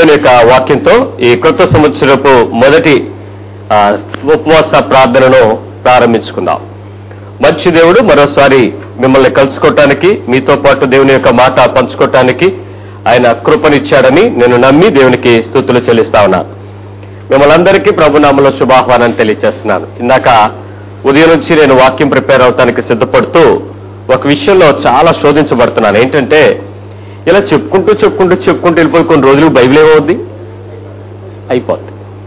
దేవుని యొక్క వాక్యంతో ఈ కొత్త సంవత్సరపు మొదటి ఆ, ఉపవాస ప్రార్థనను ప్రారంభించుకుందాం మంచి దేవుడు మరోసారి మిమ్మల్ని కలుసుకోవటానికి మీతో పాటు దేవుని యొక్క మాట పంచుకోవటానికి ఆయన కృపనిచ్చాడని నేను నమ్మి దేవునికి స్థుతులు చెల్లిస్తా ఉన్నాను మిమ్మల్ని అందరికీ ప్రభునామలో శుభాహ్వానాన్ని తెలియజేస్తున్నాను ఇందాక ఉదయం నుంచి నేను వాక్యం ప్రిపేర్ అవటానికి సిద్ధపడుతూ ఒక విషయంలో చాలా శోధించబడుతున్నాను ఏంటంటే ఇలా చెప్పుకుంటూ చెప్పుకుంటూ చెప్పుకుంటూ వెళ్ళిపోయి కొన్ని రోజులు బైబిల్ ఏమవుద్ది అయిపోద్ది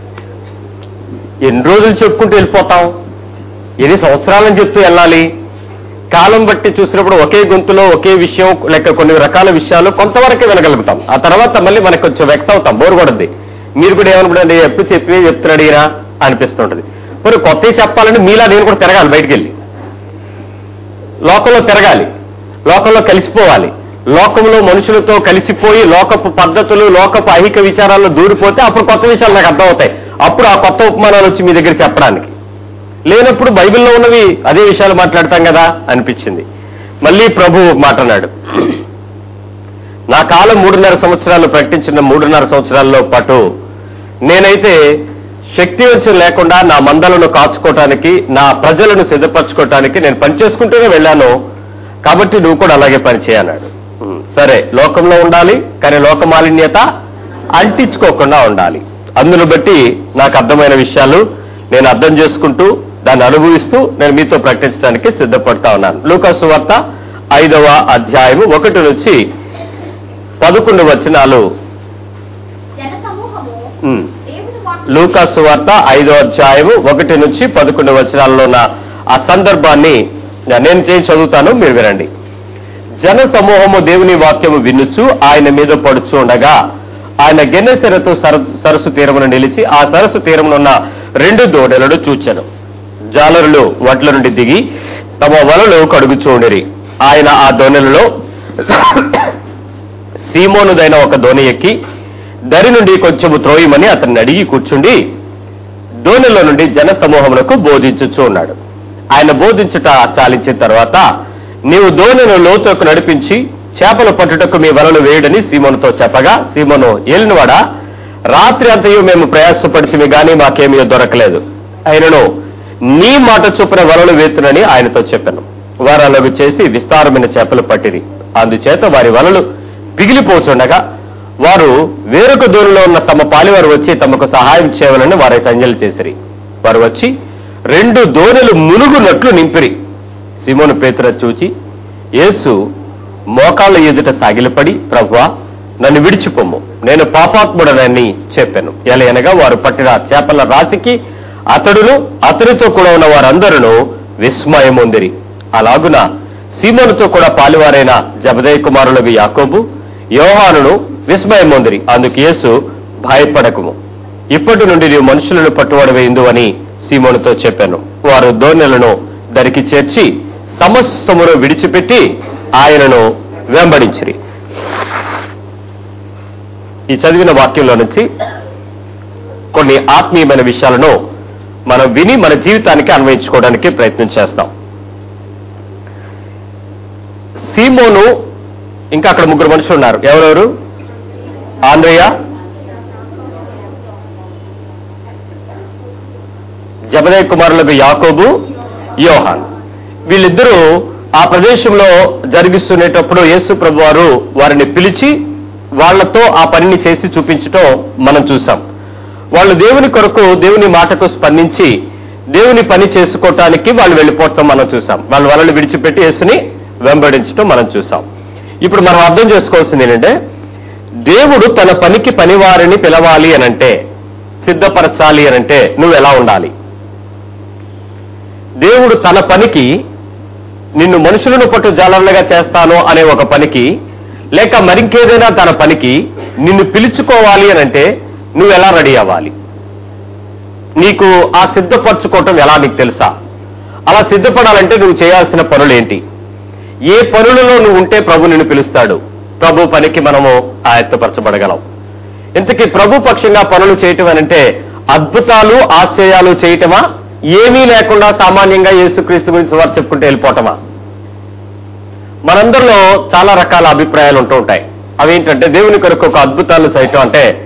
ఎన్ని రోజులు చెప్పుకుంటూ వెళ్ళిపోతాం ఎన్ని సంవత్సరాలని చెప్తూ వెళ్ళాలి కాలం బట్టి చూసినప్పుడు ఒకే గొంతులో ఒకే విషయం లేక కొన్ని రకాల విషయాలు కొంతవరకే వినగలుగుతాం ఆ తర్వాత మళ్ళీ మనకు కొంచెం వెక్స్ అవుతాం బోరు కొడుద్ది మీరు కూడా ఏమనుకుంటే ఎప్పుడు చెప్పి చెప్తున్నాడు ఈయన అనిపిస్తుంటది మరి కొత్తవి చెప్పాలంటే మీలా నేను కూడా తిరగాలి బయటికి వెళ్ళి లోకంలో తిరగాలి లోకంలో కలిసిపోవాలి లోకంలో మనుషులతో కలిసిపోయి లోకపు పద్ధతులు లోకపు ఐహిక విచారాల్లో దూరిపోతే అప్పుడు కొత్త విషయాలు నాకు అర్థమవుతాయి అప్పుడు ఆ కొత్త ఉపమానాలు వచ్చి మీ దగ్గర చెప్పడానికి లేనప్పుడు బైబిల్లో ఉన్నవి అదే విషయాలు మాట్లాడతాం కదా అనిపించింది మళ్ళీ ప్రభు మాట్లాడాడు నా కాలం మూడున్నర సంవత్సరాలు ప్రకటించిన మూడున్నర సంవత్సరాల్లో పాటు నేనైతే శక్తివంచం లేకుండా నా మందలను కాచుకోవటానికి నా ప్రజలను సిద్ధపరచుకోవటానికి నేను పనిచేసుకుంటూనే వెళ్ళాను కాబట్టి నువ్వు కూడా అలాగే పని చేయన్నాడు ఉమ్, సరే లోకంలో ఉండాలి కానీ లోక మాలిన్యత అంటించుకోకుండా ఉండాలి అందును బట్టి నాకు అర్థమైన విషయాలు నేను అర్థం చేసుకుంటూ దాన్ని అనుభవిస్తూ నేను మీతో ప్రకటించడానికి సిద్ధపడతా ఉన్నాను లూకాసు వార్త ఐదవ అధ్యాయము ఒకటి నుంచి పదకొండు వచనాలు జన సమూహము ఉమ్, దేవుని వాక్కు లూకాసు వార్త ఐదో అధ్యాయము ఒకటి నుంచి పదకొండు వచనాల్లో ఉన్న ఆ సందర్భాన్ని నేను చేసి చదువుతాను మీరు వినండి జన సమూహము దేవుని వాక్యము వినుచు ఆయన మీద పడుచు ఉండగా ఆయన గెన్నెసెరతో సర- సరస్సు తీరమును నిలిచి ఆ సరస్సు తీరమునున్న రెండు దోడలను చూచెను జాలరులు వడ్ల నుండి దిగి తమ వలలు కడుగుచూడిరి ఆయన ఆ దోణెలలో సీమోనుదైన ఒక దోణి ఎక్కి దరి నుండి కొంచెము త్రోయమని అతన్ని అడిగి కూర్చుండి దోణిలో నుండి జన సమూహములకు బోధించుచూ ఉన్నాడు ఆయన బోధించుట చాలించిన తర్వాత నీవు దోణిను లోతుకు నడిపించి చేపలు పట్టుటకు మీ వలలు వేయుడని సీమోనుతో చెప్పగా సీమోను ఏలినవాడా రాత్రి అంతయు మేము ప్రయాసపడితే గానీ మాకేమీ దొరకలేదు ఆయనను నీ మాట చొప్పున వలలు వేతునని ఆయనతో చెప్పాను వారు అలాగ చేసి విస్తారమైన చేపలు పట్టిరి అందుచేత వారి వలలు పిగిలిపోచుండగా వారు వేరొక దూరంలో ఉన్న తమ పాలివారు వచ్చి తమకు సహాయం చేయవాలని వారి సంజలు చేసిరి వారు వచ్చి రెండు దోణెలు మునుగునట్లు నింపిరి సిమోను పేతుర చూచి యేసు మోకాళ్ళ ఎదుట సాగిలపడి ప్రభువా నన్ను విడిచిపోము నేను పాపాత్ముడనని చెప్పాను ఎలా అనగా వారు పట్టిన చేపల రాశికి అతడును అతనితో కూడా ఉన్న వారందరూ విస్మయముందిరి అలాగున సీమోనుతో కూడా పాలివారైన జబదయ్య కుమారులకు యాకోబు యోహానును విస్మయముందిరి అందుకు యేసు భయపడకుము ఇప్పటి నుండి నీవు మనుషులను పట్టుబడవేందు అని సీమోనుతో చెప్పాను వారు దోణెలను దరికి చేర్చి సమస్తమును విడిచిపెట్టి ఆయనను వెంబడించిరి ఈ చదివిన వాక్యంలో నుంచి కొన్ని ఆత్మీయమైన విషయాలను మనం విని మన జీవితానికి అన్వయించుకోవడానికి ప్రయత్నం చేస్తాం సీమోను ఇంకా అక్కడ ముగ్గురు మనుషులు ఉన్నారు ఎవరెవరు ఆంధ్రయ్య జబదయ్య కుమారులకు యాకోబు యోహాన్ వీళ్ళిద్దరూ ఆ ప్రదేశంలో జరిగిస్తునేటప్పుడు యేసు ప్రభు వారు వారిని పిలిచి వాళ్ళతో ఆ పనిని చేసి చూపించటం మనం చూసాం వాళ్ళు దేవుని కొరకు దేవుని మాటకు స్పందించి దేవుని పని చేసుకోవటానికి వాళ్ళు వెళ్ళిపోవటం మనం చూసాం వాళ్ళు వాళ్ళని విడిచిపెట్టి యేసుని వెంబడించటం మనం చూసాం ఇప్పుడు మనం అర్థం చేసుకోవాల్సింది ఏంటంటే దేవుడు తన పనికి పనివారిని పిలవాలి అనంటే సిద్ధపరచాలి అనంటే నువ్వు ఎలా ఉండాలి దేవుడు తన పనికి నిన్ను మనుషులను పట్టు జాలర్లుగా చేస్తాను అనే ఒక పనికి లేక మరింకేదైనా తన పనికి నిన్ను పిలుచుకోవాలి అనంటే నువ్వు ఎలా రెడీ అవ్వాలి నీకు ఆ సిద్ధపరచుకోవటం ఎలా నీకు తెలుసా అలా సిద్ధపడాలంటే నువ్వు చేయాల్సిన పనులేంటి ఏ పనులలో నువ్వు ఉంటే ప్రభు నిన్ను పిలుస్తాడు ప్రభు పనికి మనము ఆయత్తపరచబడగలం ఇంతకీ ప్రభు పక్షంగా పనులు చేయటం అనంటే అద్భుతాలు ఆశ్చర్యాలు చేయటమా ఏమీ లేకుండా సామాన్యంగా యేసుక్రీస్తు గురించి వారు చెప్పుకుంటూ వెళ్ళిపోవటమా మనందరిలో చాలా రకాల అభిప్రాయాలు ఉంటూ ఉంటాయి అవేంటంటే దేవుని కొరకు ఒక అద్భుతాలు చేయటం అంటే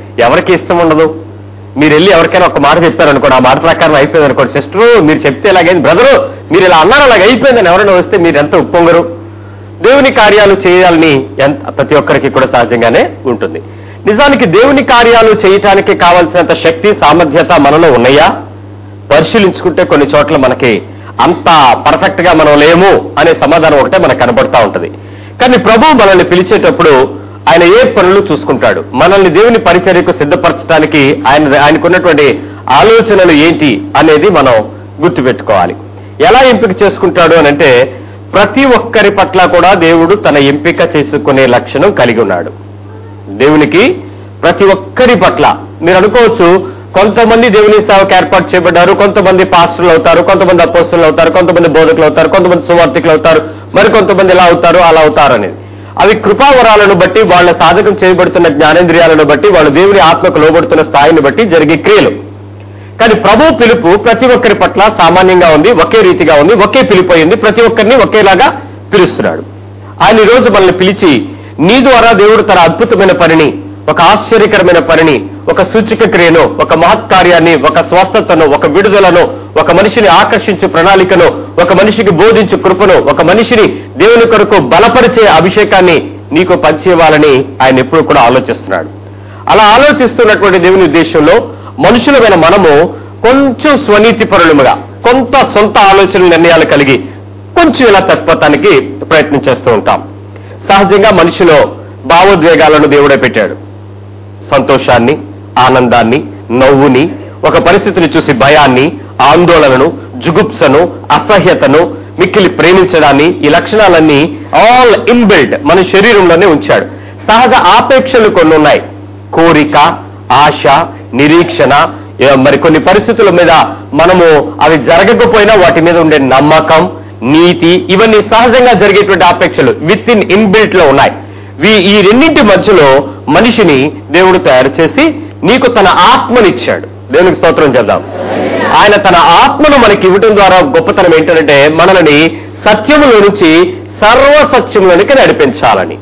ఎవరికి ఇష్టం ఉండదు మీరు వెళ్ళి ఎవరికైనా ఒక మాట చెప్పారు అనుకోండి ఆ మాట ప్రకారం అయిపోయింది అనుకోండి సిస్టరు మీరు చెప్తే ఇలాగైంది బ్రదరు మీరు ఇలా అన్నారు అలాగ అయిపోయిందని ఎవరైనా వస్తే మీరు ఎంత ఉప్పొంగరు దేవుని కార్యాలు చేయాలని ఎంత ప్రతి ఒక్కరికి కూడా సహజంగానే ఉంటుంది నిజానికి దేవుని కార్యాలు చేయటానికి కావలసినంత శక్తి సామర్థ్యత మనలో ఉన్నాయా పరిశీలించుకుంటే కొన్ని చోట్ల మనకి అంత పర్ఫెక్ట్ గా మనం లేము అనే సమాధానం ఒకటే మనకు కనబడతా ఉంటది కానీ ప్రభు మనల్ని పిలిచేటప్పుడు ఆయన ఏ పనులు చూసుకుంటాడు మనల్ని దేవుని పరిచర్యకు సిద్ధపరచడానికి ఆయన ఆయనకున్నటువంటి ఆలోచనలు ఏంటి అనేది మనం గుర్తుపెట్టుకోవాలి ఎలా ఎంపిక చేసుకుంటాడు అని అంటే ప్రతి ఒక్కరి పట్ల కూడా దేవుడు తన ఎంపిక చేసుకునే లక్షణం కలిగి ఉన్నాడు దేవునికి ప్రతి ఒక్కరి పట్ల మీరు అనుకోవచ్చు కొంతమంది దేవుని సేవకు ఏర్పాటు చేయబడ్డారు కొంతమంది పాస్టర్లు అవుతారు కొంతమంది అపోస్తులు అవుతారు కొంతమంది బోధకులు అవుతారు కొంతమంది సువార్థికులు అవుతారు మరి కొంతమంది ఎలా అవుతారు అలా అవుతారు అనేది అవి కృపావరాలను బట్టి వాళ్ళ సాధకం చేయబడుతున్న జ్ఞానేంద్రియాలను బట్టి వాళ్ళు దేవుని ఆత్మకు లోబడుతున్న స్థాయిని బట్టి జరిగే క్రియలు కానీ ప్రభు పిలుపు ప్రతి ఒక్కరి పట్ల సామాన్యంగా ఉంది ఒకే రీతిగా ఉంది ఒకే పిలుపు అయింది ప్రతి ఒక్కరిని ఒకేలాగా పిలుస్తున్నాడు ఆయన ఈ రోజు మనల్ని పిలిచి నీ ద్వారా దేవుడు తన అద్భుతమైన పనిని ఒక ఆశ్చర్యకరమైన పనిని ఒక సూచిక క్రియను ఒక మహత్కార్యాన్ని ఒక స్వస్థతను ఒక విడుదలను ఒక మనిషిని ఆకర్షించు ప్రణాళికను ఒక మనిషికి బోధించు కృపను ఒక మనిషిని దేవుని కొరకు బలపరిచే అభిషేకాన్ని నీకు పంచేవాలని ఆయన ఎప్పుడు కూడా ఆలోచిస్తున్నాడు అలా ఆలోచిస్తున్నటువంటి దేవుని ఉద్దేశంలో మనుషులమైన మనము కొంచెం స్వనీతి పరులముగా కొంత సొంత ఆలోచన నిర్ణయాలు కలిగి కొంచెం ఇలా తత్పతానికి ప్రయత్నం చేస్తూ ఉంటాం సహజంగా మనిషిలో భావోద్వేగాలను దేవుడే పెట్టాడు సంతోషాన్ని ఆనందాన్ని నవ్వుని ఒక పరిస్థితిని చూసి భయాన్ని ఆందోళనను జుగుప్సను అసహ్యతను మిక్కిలి ప్రేమించడాన్ని ఈ లక్షణాలన్నీ ఆల్ ఇన్బిల్డ్ మన శరీరంలోనే ఉంచాడు సహజ ఆపేక్షలు కొన్ని ఉన్నాయి కోరిక ఆశ నిరీక్షణ ఏ, మరి కొన్ని పరిస్థితుల మీద మనము అవి జరగకపోయినా వాటి మీద ఉండే నమ్మకం నీతి ఇవన్నీ సహజంగా జరిగేటువంటి ఆపేక్షలు విత్ ఇన్ ఇన్బిల్ట్ లో ఉన్నాయి వీ- ఈ రెండింటి మధ్యలో మనిషిని దేవుడు తయారు చేసి నీకు తన ఆత్మనిచ్చాడు దేవునికి స్తోత్రం చేద్దాం ఆయన తన ఆత్మను మనకి ఇవ్వటం ద్వారా గొప్పతనం ఏంటంటే మనల్ని సత్యములో నుంచి సర్వ సత్యములోనికి నడిపించాలని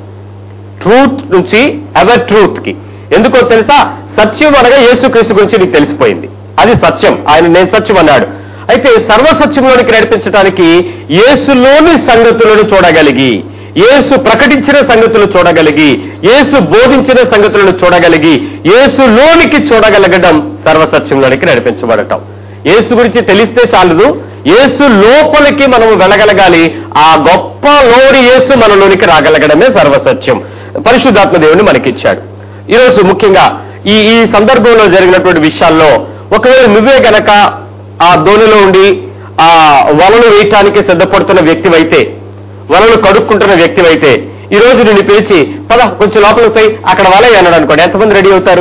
ట్రూత్ నుంచి ఎవర్ ట్రూత్ కి ఎందుకో తెలుసా సత్యం అనగా యేసుక్రీస్తు గురించి నీకు తెలిసిపోయింది అది సత్యం ఆయన నేను సత్యం అన్నాడు అయితే సర్వసత్యంలోనికి నడిపించడానికి యేసులోని సంగతులను చూడగలిగి యేసు ప్రకటించిన సంగతులు చూడగలిగి యేసు బోధించిన సంగతులను చూడగలిగి యేసులోనికి చూడగలగడం సర్వసత్యంలోనికి నడిపించబడటం యేసు గురించి తెలిస్తే చాలదు యేసు లోపలికి మనము వెళ్ళగలగాలి ఆ గొప్ప లోని యేసు మనలోనికి రాగలగడమే సర్వసత్యం పరిశుద్ధాత్మ దేవుని మనకిచ్చాడు ఈరోజు ముఖ్యంగా ఈ ఈ సందర్భంలో జరిగినటువంటి విషయాల్లో ఒకవేళ నువ్వే గనక ఆ ధోనిలో ఉండి ఆ వలలు వేయటానికి సిద్ధపడుతున్న వ్యక్తివైతే వలలు కడుక్కుంటున్న వ్యక్తివైతే ఈ రోజు నిన్ను పిలిచి పద కొంచెం లోపలికి పోయి అక్కడ వలే అన్నాడు అనుకోండి ఎంతమంది రెడీ అవుతారు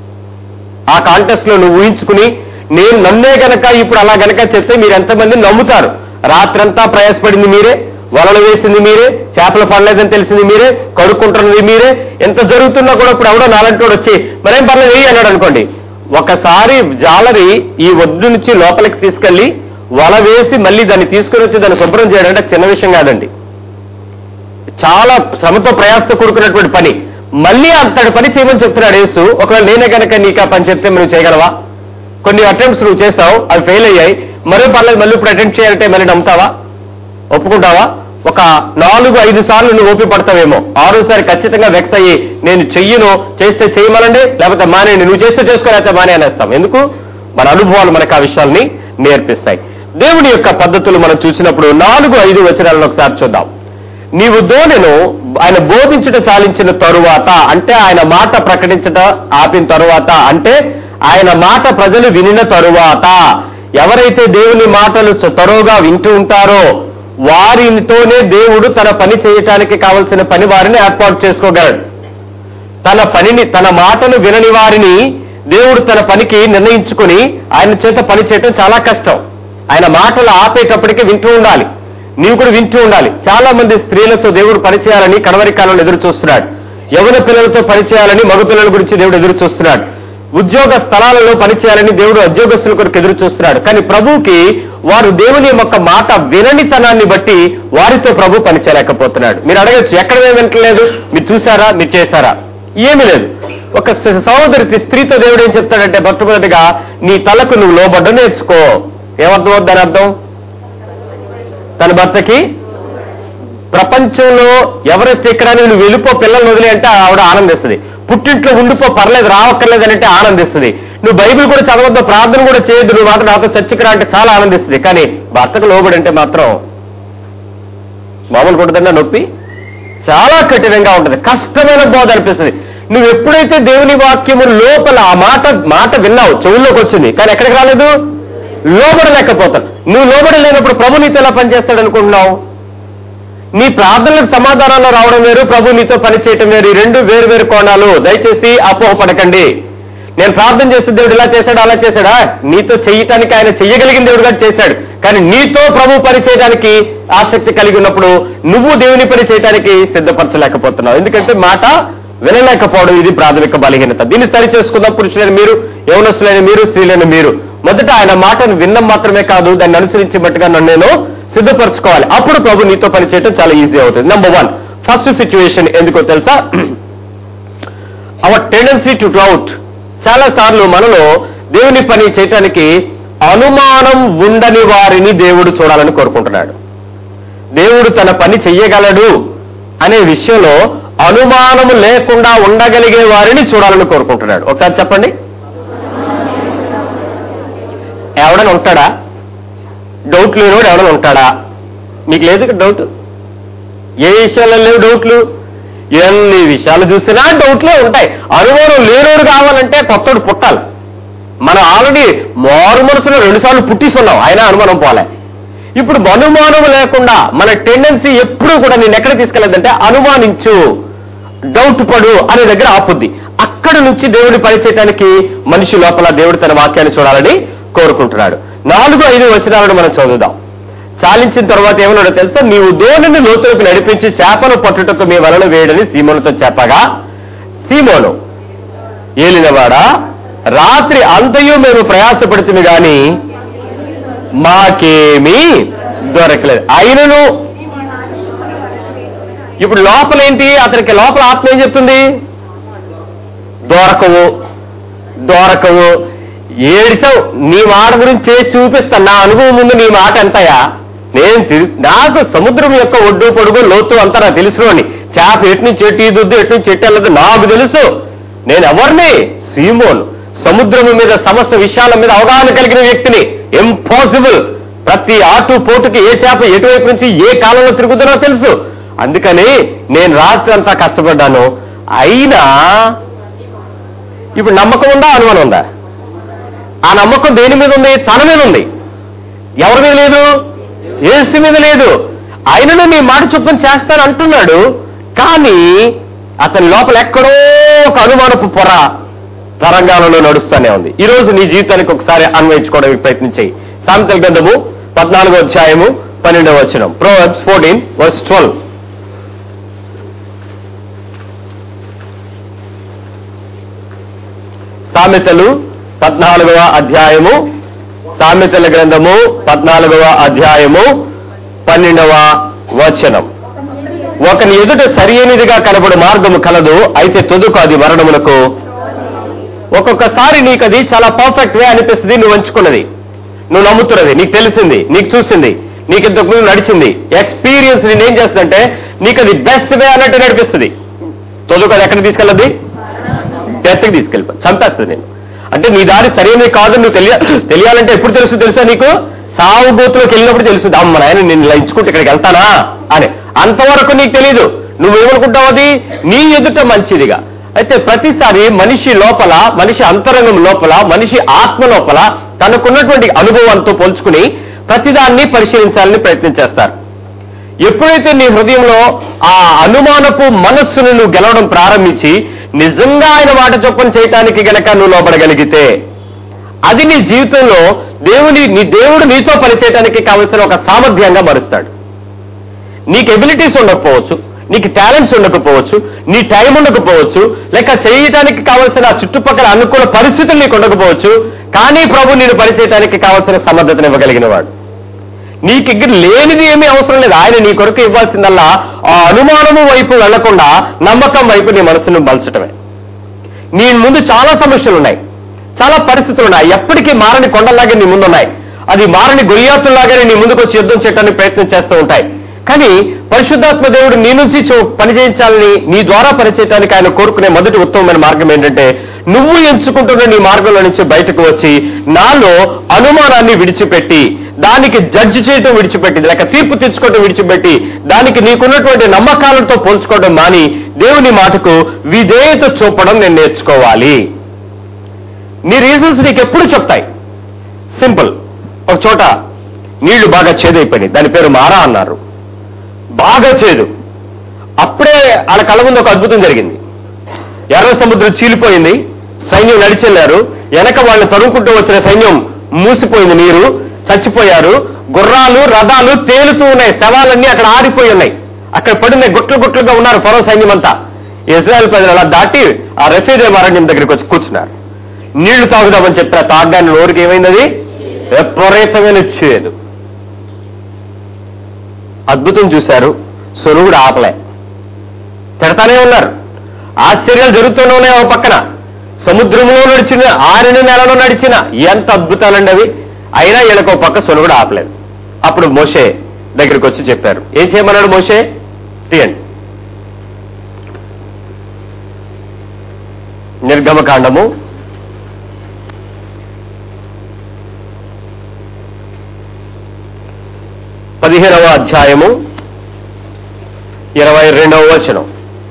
ఆ కాంటెస్ట్ లో నువ్వు ఊహించుకుని నేను నన్నే గనక ఇప్పుడు అలా గనక చెప్తే మీరు ఎంతమంది నమ్ముతారు రాత్రంతా ప్రయాసపడింది మీరే వలలు వేసింది మీరే చేపలు పడలేదని తెలిసింది మీరే కడుక్కుంటున్నది మీరే ఎంత జరుగుతున్నా కూడా ఇప్పుడు ఎవడో నాలంటోడు వచ్చి మరేం పర్లేదు వేయి అన్నాడు అనుకోండి ఒకసారి జాలరి ఈ ఒడ్డు నుంచి లోపలికి తీసుకెళ్లి వల వేసి మళ్ళీ దాన్ని తీసుకుని వచ్చి దాన్ని శుభ్రం చేయడం అంటే చిన్న విషయం కాదండి చాలా శ్రమతో ప్రయాసతో కూడుకున్నటువంటి పని మళ్ళీ అంతటి పని చేయమని చెప్తున్నాడు యేసు ఒకవేళ నేనే కనుక నీకు ఆ పని చెప్తే నువ్వు చేయగలవా కొన్ని అటెంప్ట్స్ నువ్వు చేసావు అవి ఫెయిల్ అయ్యాయి మరో పర్లేదు మళ్ళీ ఇప్పుడు అటెంప్ట్ చేయాలంటే మళ్ళీ నమ్ముతావా ఒప్పుకుంటావా ఒక నాలుగు ఐదు సార్లు నువ్వు ఓపి పడతావేమో ఆరోసారి ఖచ్చితంగా వెక్స్ అయ్యి నేను చెయ్యను చేస్తే చేయమనండి లేకపోతే మానేయండి నువ్వు చేస్తే చేసుకోలేకపోతే మానే అనేస్తాం ఎందుకు మన అనుభవాలు మనకు ఆ విషయాల్ని నేర్పిస్తాయి దేవుని యొక్క పద్ధతులు మనం చూసినప్పుడు నాలుగు ఐదు వచనాలను ఒకసారి చూద్దాం నీవు దోనెను ఆయన బోధించుట చాలించిన తరువాత అంటే ఆయన మాట ప్రకటించట ఆపిన తరువాత అంటే ఆయన మాట ప్రజలు వినిన తరువాత ఎవరైతే దేవుని మాటలు చ- తరువుగా వింటూ ఉంటారో వారితోనే దేవుడు తన పని చేయటానికి కావలసిన పని వారిని ఏర్పాటు చేసుకోగలడు తన పనిని తన మాటను వినని వారిని దేవుడు తన పనికి నిర్ణయించుకుని ఆయన చేత పని చేయటం చాలా కష్టం ఆయన మాటలు ఆపేటప్పటికే వింటూ ఉండాలి నీవు కూడా వింటూ ఉండాలి చాలా మంది స్త్రీలతో దేవుడు పనిచేయాలని కడవరి కాలంలో ఎదురు చూస్తున్నాడు యవన పిల్లలతో పనిచేయాలని మగ పిల్లల గురించి దేవుడు ఎదురు చూస్తున్నాడు ఉద్యోగ స్థలాలలో పనిచేయాలని దేవుడు ఉద్యోగస్తుల కొరకు ఎదురు చూస్తున్నాడు కానీ ప్రభువుకి వారు దేవుని యొక్క మాట విననితనాన్ని బట్టి వారితో ప్రభు పనిచేయలేకపోతున్నాడు మీరు అడగచ్చు ఎక్కడ మేము వింటలేదు మీరు చూసారా మీరు చేశారా ఏమీ లేదు ఒక స- సహోదరి స్త్రీతో దేవుడు ఏం చెప్తాడంటే మొట్టమొదటిగా నీ తలకు నువ్వు లోబడ్డ నేర్చుకో ఏమర్థం అవుద్దని అర్థం తన భర్తకి ప్రపంచంలో ఎవరెస్ట్ ఎక్కడానికి నువ్వు వెళ్ళిపో పిల్లల్ని వదిలే అంటే ఆవిడ ఆనందిస్తుంది పుట్టింట్లో ఉండిపో పర్లేదు రావక్కర్లేదు అని అంటే ఆనందిస్తుంది నువ్వు బైబిల్ కూడా చదవద్దు ప్రార్థన కూడా చేయొద్దు నువ్వు మాత్రం నాతో చర్చికి రా అంటే చాలా ఆనందిస్తుంది కానీ భర్తకు లోబడి అంటే మాత్రం మామూలు కొడుతుందా నొప్పి చాలా కఠినంగా ఉంటుంది కష్టమైన బోధ అనిపిస్తుంది నువ్వు ఎప్పుడైతే దేవుని వాక్యము లోపల ఆ మాట మాట విన్నావు చెవుల్లోకి వచ్చింది కానీ ఎక్కడికి రాలేదు లోబడలేకపోతాను నువ్వు లోబడలేనప్పుడు ప్రభు నీతో ఎలా పనిచేస్తాడు అనుకుంటున్నావు నీ ప్రార్థనలకు సమాధానాలు రావడం వేరు ప్రభు నీతో పనిచేయటం వేరు ఈ రెండు వేరు వేరు కోణాలు దయచేసి అపోహపడకండి నేను ప్రార్థన చేస్తే దేవుడు ఇలా చేశాడు అలా చేశాడా నీతో చేయటానికి ఆయన చెయ్యగలిగిన దేవుడు కూడా చేశాడు కానీ నీతో ప్రభు పని చేయడానికి ఆసక్తి కలిగి ఉన్నప్పుడు నువ్వు దేవుని పని చేయడానికి సిద్ధపరచలేకపోతున్నావు ఎందుకంటే మాట వినలేకపోవడం ఇది ప్రాథమిక బలహీనత దీన్ని సరి చేసుకుందాం పురుషులైన మీరు యవనస్తులైన మీరు స్త్రీలైన మీరు మొదట ఆయన మాటను విన్నడం మాత్రమే కాదు దాన్ని అనుసరించి బట్టుగా నన్ను నేను సిద్ధపరచుకోవాలి అప్పుడు ప్రభు నీతో పని చేయడం చాలా ఈజీ అవుతుంది నెంబర్ వన్ ఫస్ట్ సిచ్యువేషన్ ఎందుకో తెలుసా అవర్ టెండెన్సీ టు డౌట్ చాలా సార్లు మనలో దేవుని పని చేయటానికి అనుమానం ఉండని వారిని దేవుడు చూడాలని కోరుకుంటున్నాడు దేవుడు తన పని చెయ్యగలడు అనే విషయంలో అనుమానము లేకుండా ఉండగలిగే వారిని చూడాలని కోరుకుంటున్నాడు ఒకసారి చెప్పండి ఎవడని ఉంటాడా డౌట్ లేనివాడు ఎవడని ఉంటాడా మీకు లేదు ఇక్కడ డౌట్ ఏ విషయాల్లో లేవు డౌట్లు ఎన్ని విషయాలు చూసినా డౌట్లే ఉంటాయి అనుమానం లేనోడు కావాలంటే కొత్తడు పుట్టాలి మనం ఆల్రెడీ మారు మనసులో రెండుసార్లు పుట్టిస్తున్నాం అయినా అనుమానం పోలే ఇప్పుడు అనుమానం లేకుండా మన టెండెన్సీ ఎప్పుడూ కూడా నేను ఎక్కడ తీసుకెళ్ళదంటే అనుమానించు డౌట్ పడు అనే దగ్గర ఆపుద్ది అక్కడ నుంచి దేవుడి పని చేయడానికి మనిషి లోపల దేవుడు తన వాక్యాన్ని చూడాలని కోరుకుంటున్నాడు నాలుగు ఐదు వచనాలను మనం చదువుదాం చాలించిన తర్వాత ఏమన్నాడో తెలుసా నీవు దోణిని లోతులకు నడిపించి చేపలు పట్టుటకు మీ వలన వేయడని సీమోనుతో చెప్పగా సీమోను ఏలినవాడా రాత్రి అంతయు మేము ప్రయాసపడుతుంది గాని మాకేమీ దొరకలేదు అయినను ఇప్పుడు లోపల ఏంటి అతనికి లోపల ఆత్మ ఏం చెప్తుంది దొరకవు దొరకవు ఏడిసావు నీ మాట గురించి చేసి చూపిస్తా నా అనుభవం ముందు నీ మాట ఎంతయా నేను తి- నాకు సముద్రం యొక్క ఒడ్డు పొడుగు లోతు అంతా నాకు తెలుసులోని చేప ఎటు నుంచి ఎటు ఈదుద్దు ఎటు నుంచి ఎటు వెళ్ళదు నాకు తెలుసు నేను ఎవరిని సీమోన్ సముద్రము మీద సమస్త విషయాల మీద అవగాహన కలిగిన వ్యక్తిని ఇంపాసిబుల్ ప్రతి ఆటు పోటుకి ఏ చేప ఎటువైపు నుంచి ఏ కాలంలో తిరుగుతుందో తెలుసు అందుకని నేను రాత్రి అంతా కష్టపడ్డాను అయినా ఇప్పుడు నమ్మకం ఉందా అనుమానం ఉందా ఆ నమ్మకం దేని మీద ఉంది తన మీద ఉంది ఎవరి మీద లేదు యేసు మీద లేదు ఆయనను నీ మాట చొప్పున చేస్తాను అంటున్నాడు కానీ అతని లోపల ఎక్కడో ఒక అనుమానపు పొర తరంగాలలో నడుస్తూనే ఉంది ఈ రోజు నీ జీవితానికి ఒకసారి అన్వయించుకోవడానికి ప్రయత్నించాయి సామెతల గ్రంథము పద్నాలుగో అధ్యాయము పన్నెండవ వచనం ప్రోవర్బ్స్ ఫోర్టీన్ వర్స్ ట్వెల్వ్ సామెతలు పద్నాలుగవ అధ్యాయము సామెతల గ్రంథము పద్నాలుగవ అధ్యాయము పన్నెండవ వచనం ఒకని ఎదుట సరియైనదిగా కనబడు మార్గము కలదు అయితే తొదుకు అది మరణమునకు ఒక్కొక్కసారి నీకు అది చాలా పర్ఫెక్ట్ వే అనిపిస్తుంది నువ్వు ఎంచుకున్నది నువ్వు నమ్ముతున్నది నీకు తెలిసింది నీకు చూసింది నీకు ఇంతకు ముందు నడిచింది ఎక్స్పీరియన్స్ నేనేం చేస్తుందంటే నీకు అది బెస్ట్ వే అన్నట్టు నడిపిస్తుంది తొదుకు అది ఎక్కడ తీసుకెళ్ళదు డెత్కి తీసుకెళ్ళిపో చంపేస్తుంది నేను అంటే నీ దారి సరైనది కాదు నువ్వు తెలియ తెలియాలంటే ఎప్పుడు తెలుసు తెలుసా నీకు సాగు బూత్లోకి వెళ్ళినప్పుడు తెలుస్తుంది అమ్మ నాయన నేను ఇలా ఇచ్చుకుంటే ఇక్కడికి వెళ్తానా అని అంతవరకు నీకు తెలియదు నువ్వేమనుకుంటావు అది నీ ఎదుట మంచిదిగా అయితే ప్రతిసారి మనిషి లోపల మనిషి అంతరంగం లోపల మనిషి ఆత్మ లోపల తనకున్నటువంటి అనుభవంతో పోల్చుకుని ప్రతిదాన్ని పరిశీలించాలని ప్రయత్నం చేస్తారు ఎప్పుడైతే నీ హృదయంలో ఆ అనుమానపు మనస్సును నువ్వు గెలవడం ప్రారంభించి నిజంగా ఆయన మాట చొప్పున చేయటానికి గనక నువ్వు లోపడగలిగితే అది నీ జీవితంలో దేవుని నీ దేవుడు నీతో పనిచేయడానికి కావలసిన ఒక సామర్థ్యంగా మరుస్తాడు నీకు ఎబిలిటీస్ ఉండకపోవచ్చు నీకు టాలెంట్స్ ఉండకపోవచ్చు నీ టైం ఉండకపోవచ్చు లేక చేయటానికి కావలసిన చుట్టుపక్కల అనుకూల పరిస్థితులు నీకు ఉండకపోవచ్చు కానీ ప్రభు నేను పనిచేయడానికి కావలసిన సమర్థతను ఇవ్వగలిగిన వాడు నీకు ఇక్కడ లేనిది ఏమీ అవసరం లేదు ఆయన నీ కొరకు ఇవ్వాల్సిందల్లా ఆ అనుమానము వైపు వెళ్లకుండా నమ్మకం వైపు నీ మనసును మలచటమే నీ ముందు చాలా సమస్యలు ఉన్నాయి చాలా పరిస్థితులు ఉన్నాయి ఎప్పటికీ మారని కొండలాగే నీ ముందు ఉన్నాయి అది మారని గొయ్యాతుల్లాగానే నీ ముందుకు వచ్చి యుద్ధం చేయడానికి ప్రయత్నం చేస్తూ ఉంటాయి కానీ పరిశుద్ధాత్మ దేవుడు నీ నుంచి చూ- పని చేయించాలని నీ ద్వారా పనిచేయడానికి ఆయన కోరుకునే మొదటి ఉత్తమమైన మార్గం ఏంటంటే నువ్వు ఎంచుకుంటున్న నీ మార్గంలో నుంచి బయటకు వచ్చి నాలో అనుమానాన్ని విడిచిపెట్టి దానికి జడ్జి చేయటం విడిచిపెట్టి లేక తీర్పు తెచ్చుకోవటం విడిచిపెట్టి దానికి నీకున్నటువంటి నమ్మకాలతో పోల్చుకోవడం మాని దేవుని మాటకు విధేయత చూపడం నేను నేర్చుకోవాలి నీ రీజన్స్ నీకు ఎప్పుడు చెప్తాయి సింపుల్ ఒక చోట నీళ్లు బాగా చేదైపోయినాయి దాని పేరు మారా అన్నారు బాగా చేదు అప్పుడే వాళ్ళ కళ్ళ ముందు ఒక అద్భుతం జరిగింది ఎర్ర సముద్రం చీలిపోయింది సైన్యం నడిచెళ్లారు వెనక వాళ్ళు తరుముకుంటూ వచ్చిన సైన్యం మూసిపోయింది నీరు చచ్చిపోయారు గుర్రాలు రథాలు తేలుతూ ఉన్నాయి శవాలన్నీ అక్కడ ఆరిపోయి ఉన్నాయి అక్కడ పడిన గుట్లు గుట్లుగా ఉన్నారు ఫరో సైన్యం అంతా ఇజ్రాయెల్ ప్రజలు అలా దాటి ఆ రెఫ్యూజీ అరణ్యం దగ్గరికి వచ్చి కూర్చున్నారు నీళ్లు తాగుదామని చెప్పిన తాగడానికి నోరుకి ఏమైంది అది విపరీతమైన చేదు అద్భుతం చూశారు సొనుగుడు ఆపలే తిడతానే ఉన్నారు ఆశ్చర్యాలు జరుగుతూనే ఉన్నాయి ఒక పక్కన సముద్రంలో నడిచిన ఆరిన నెలలో నడిచిన ఎంత అద్భుతాలండి అవి అయినా వీళ్ళకి ఒక పక్క సొనుగుడు ఆపలేదు అప్పుడు మోషే దగ్గరికి వచ్చి చెప్పారు ఏం చేయమన్నాడు మోషే తీయండి నిర్గమకాండము పదిహేనవ అధ్యాయము ఇరవై రెండవ వచనం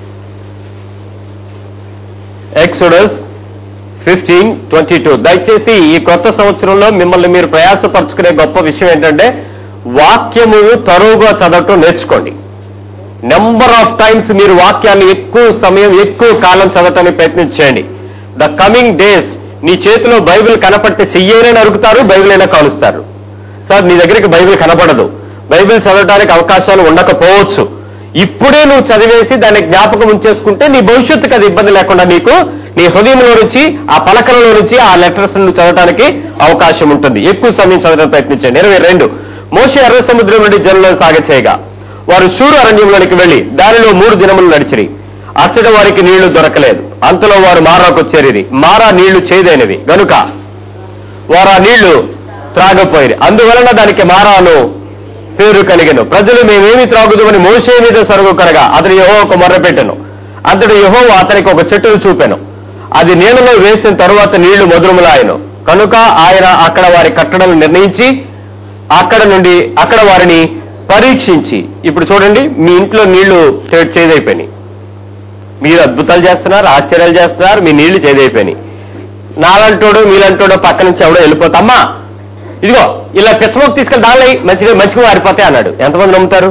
ఎక్సోడస్ ఫిఫ్టీన్ ట్వంటీ టూ దయచేసి ఈ కొత్త సంవత్సరంలో మిమ్మల్ని మీరు ప్రయాసపరుచుకునే గొప్ప విషయం ఏంటంటే వాక్యము తరువుగా చదవటం నేర్చుకోండి నెంబర్ ఆఫ్ టైమ్స్ మీరు వాక్యాన్ని ఎక్కువ సమయం ఎక్కువ కాలం చదవటానికి ప్రయత్నం చేయండి ద కమింగ్ డేస్ నీ చేతిలో బైబిల్ కనపడితే చెయ్యేనే నరుకుతారు బైబిల్ అయినా కాలుస్తారు సార్ నీ దగ్గరికి బైబిల్ కనపడదు బైబిల్ చదవడానికి అవకాశాలు ఉండకపోవచ్చు ఇప్పుడే నువ్వు చదివేసి దాన్ని జ్ఞాపకం ఉంచేసుకుంటే నీ భవిష్యత్తుకి అది ఇబ్బంది లేకుండా నీకు నీ హృదయంలో నుంచి ఆ పలకలలో నుంచి ఆ లెటర్స్ నువ్వు చదవడానికి అవకాశం ఉంటుంది ఎక్కువ సమయం చదవడానికి ప్రయత్నించండి ఇరవై రెండు మోషే ఎర్ర సముద్రం నుండి జనులను సాగచేయగా వారు శూరు అరణ్యంలోనికి వెళ్లి దానిలో మూడు దినములు నడిచిరి అచ్చట వారికి నీళ్లు దొరకలేదు అంతలో వారు మారాకు చేరిరి మారా నీళ్లు చేదైనవి గనుక వారు ఆ నీళ్లు త్రాగపోయిరి అందువలన దానికి మారాను పేరు కలిగను ప్రజలు మేమేమి త్రాగుదామని మోసే మీద సరుగు కరగా అతని యహోకు మొర్రపెట్టెను అంతటి యహో అతనికి ఒక చెట్టును చూపెను అది నీళ్లలో వేసిన తరువాత నీళ్లు మధురములాయను కనుక ఆయన అక్కడ వారి కట్టడలు నిర్ణయించి అక్కడ నుండి అక్కడ వారిని పరీక్షించి ఇప్పుడు చూడండి మీ ఇంట్లో నీళ్లు చే- చేదైపోయినాయి మీరు అద్భుతాలు చేస్తున్నారు ఆశ్చర్యాలు చేస్తున్నారు మీ నీళ్లు చేదైపోయినాయి నాలంటోడు మీలంటోడు పక్క నుంచి ఎవడో వెళ్ళిపోతా అమ్మా ఇదిగో ఇలా పిచ్చమొక్క తీసుకెళ్ళి దానిలో మంచిగా మంచిగా మారిపోతాయి అన్నాడు ఎంతమంది నమ్ముతారు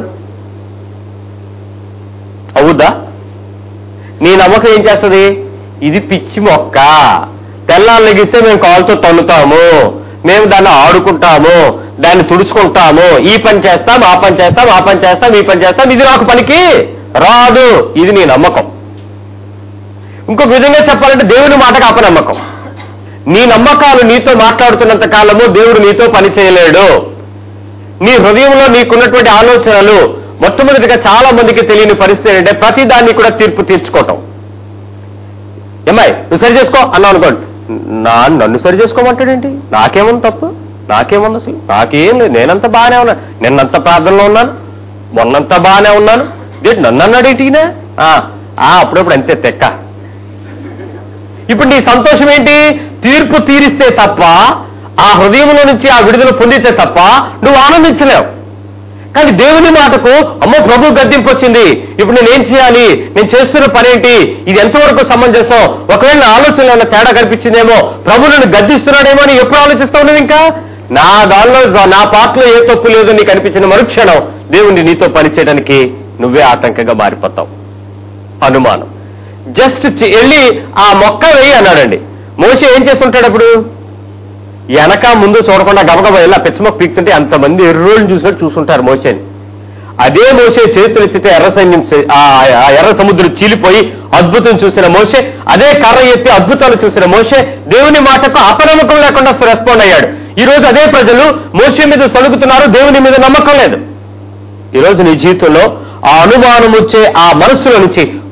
అవుద్దా నీ నమ్మకం ఏం చేస్తుంది ఇది పిచ్చి మొక్క తెల్లాలు లెగిస్తే మేము కాలుతో తన్నుతాము మేము దాన్ని ఆడుకుంటాము దాన్ని తుడుచుకుంటాము ఈ పని చేస్తాం ఆ పని చేస్తాం ఆ పని చేస్తాం ఈ పని చేస్తాం ఇది నాకు పనికి రాదు ఇది నీ నమ్మకం ఇంకొక విధంగా చెప్పాలంటే దేవుని మాటకు అపనమ్మకం నీ నమ్మకాలు నీతో మాట్లాడుతున్నంత కాలము దేవుడు నీతో పని చేయలేడు నీ హృదయంలో నీకున్నటువంటి ఆలోచనలు మొట్టమొదటిగా చాలా మందికి తెలియని పరిస్థితి ఏంటంటే ప్రతి దాన్ని కూడా తీర్పు తీర్చుకోవటం ఏమాయ్ నువ్వు సరి చేసుకో అన్నావు అనుకోండి నా నన్ను సరి చేసుకోమంటాడేంటి నాకేముంది తప్పు నాకేముంది అసలు నాకేం లేదు నేనంత బాగానే ఉన్నాను నిన్నంత ప్రార్థనలో ఉన్నాను మొన్నంతా బాగానే ఉన్నాను ఏంటి నన్ను అన్నాడు ఏంటినా అప్పుడప్పుడు అంతే తెక్క ఇప్పుడు నీ సంతోషం ఏంటి తీర్పు తీరిస్తే తప్ప ఆ హృదయంలో నుంచి ఆ విడుదల పొందితే తప్ప నువ్వు ఆనందించలేవు కానీ దేవుని మాటకు అమ్మో ప్రభు గద్దింపు వచ్చింది ఇప్పుడు నేను ఏం చేయాలి నేను చేస్తున్న పని ఏంటి ఇది ఎంతవరకు సమంజసం ఒకవేళ నా ఆలోచనలో ఏమైనా తేడా కనిపించిందేమో ప్రభు నన్ను గద్దిస్తున్నాడేమో అని ఎప్పుడు ఆలోచిస్తా ఉన్నది ఇంకా నా దానిలో నా పాటలో ఏ తప్పు లేదో నీకు అనిపించిన మరుక్షణం దేవుణ్ణి నీతో పనిచేయడానికి నువ్వే ఆటంకంగా మారిపోతావు అనుమానం జస్ట్ చి- వెళ్ళి ఆ మొక్క వేయి అన్నాడండి మోసి ఏం చేస్తుంటాడు అప్పుడు వెనక ముందు చూడకుండా గబగబా వెళ్ళి ఆ పిచ్చ మొక్క పీక్తుంటే అంతమంది ఎర్రోళ్ళు చూసినట్టు చూసుంటారు మోసేని అదే మోసే చేతులు ఎత్తితే ఎర్ర సైన్యం చే- ఆ ఆ ఎర్ర సముద్రం చీలిపోయి అద్భుతం చూసిన మోసే అదే కర్ర ఎత్తి అద్భుతాలు చూసిన మోసే దేవుని మాటకు అపనమ్మకం లేకుండా రెస్పాండ్ అయ్యాడు ఈ రోజు అదే ప్రజలు మోసే మీద సలుగుతున్నారు దేవుని మీద నమ్మకం లేదు ఈరోజు నీ జీవితంలో ఆ అనుమానం వచ్చే ఆ మనస్సులో నుంచి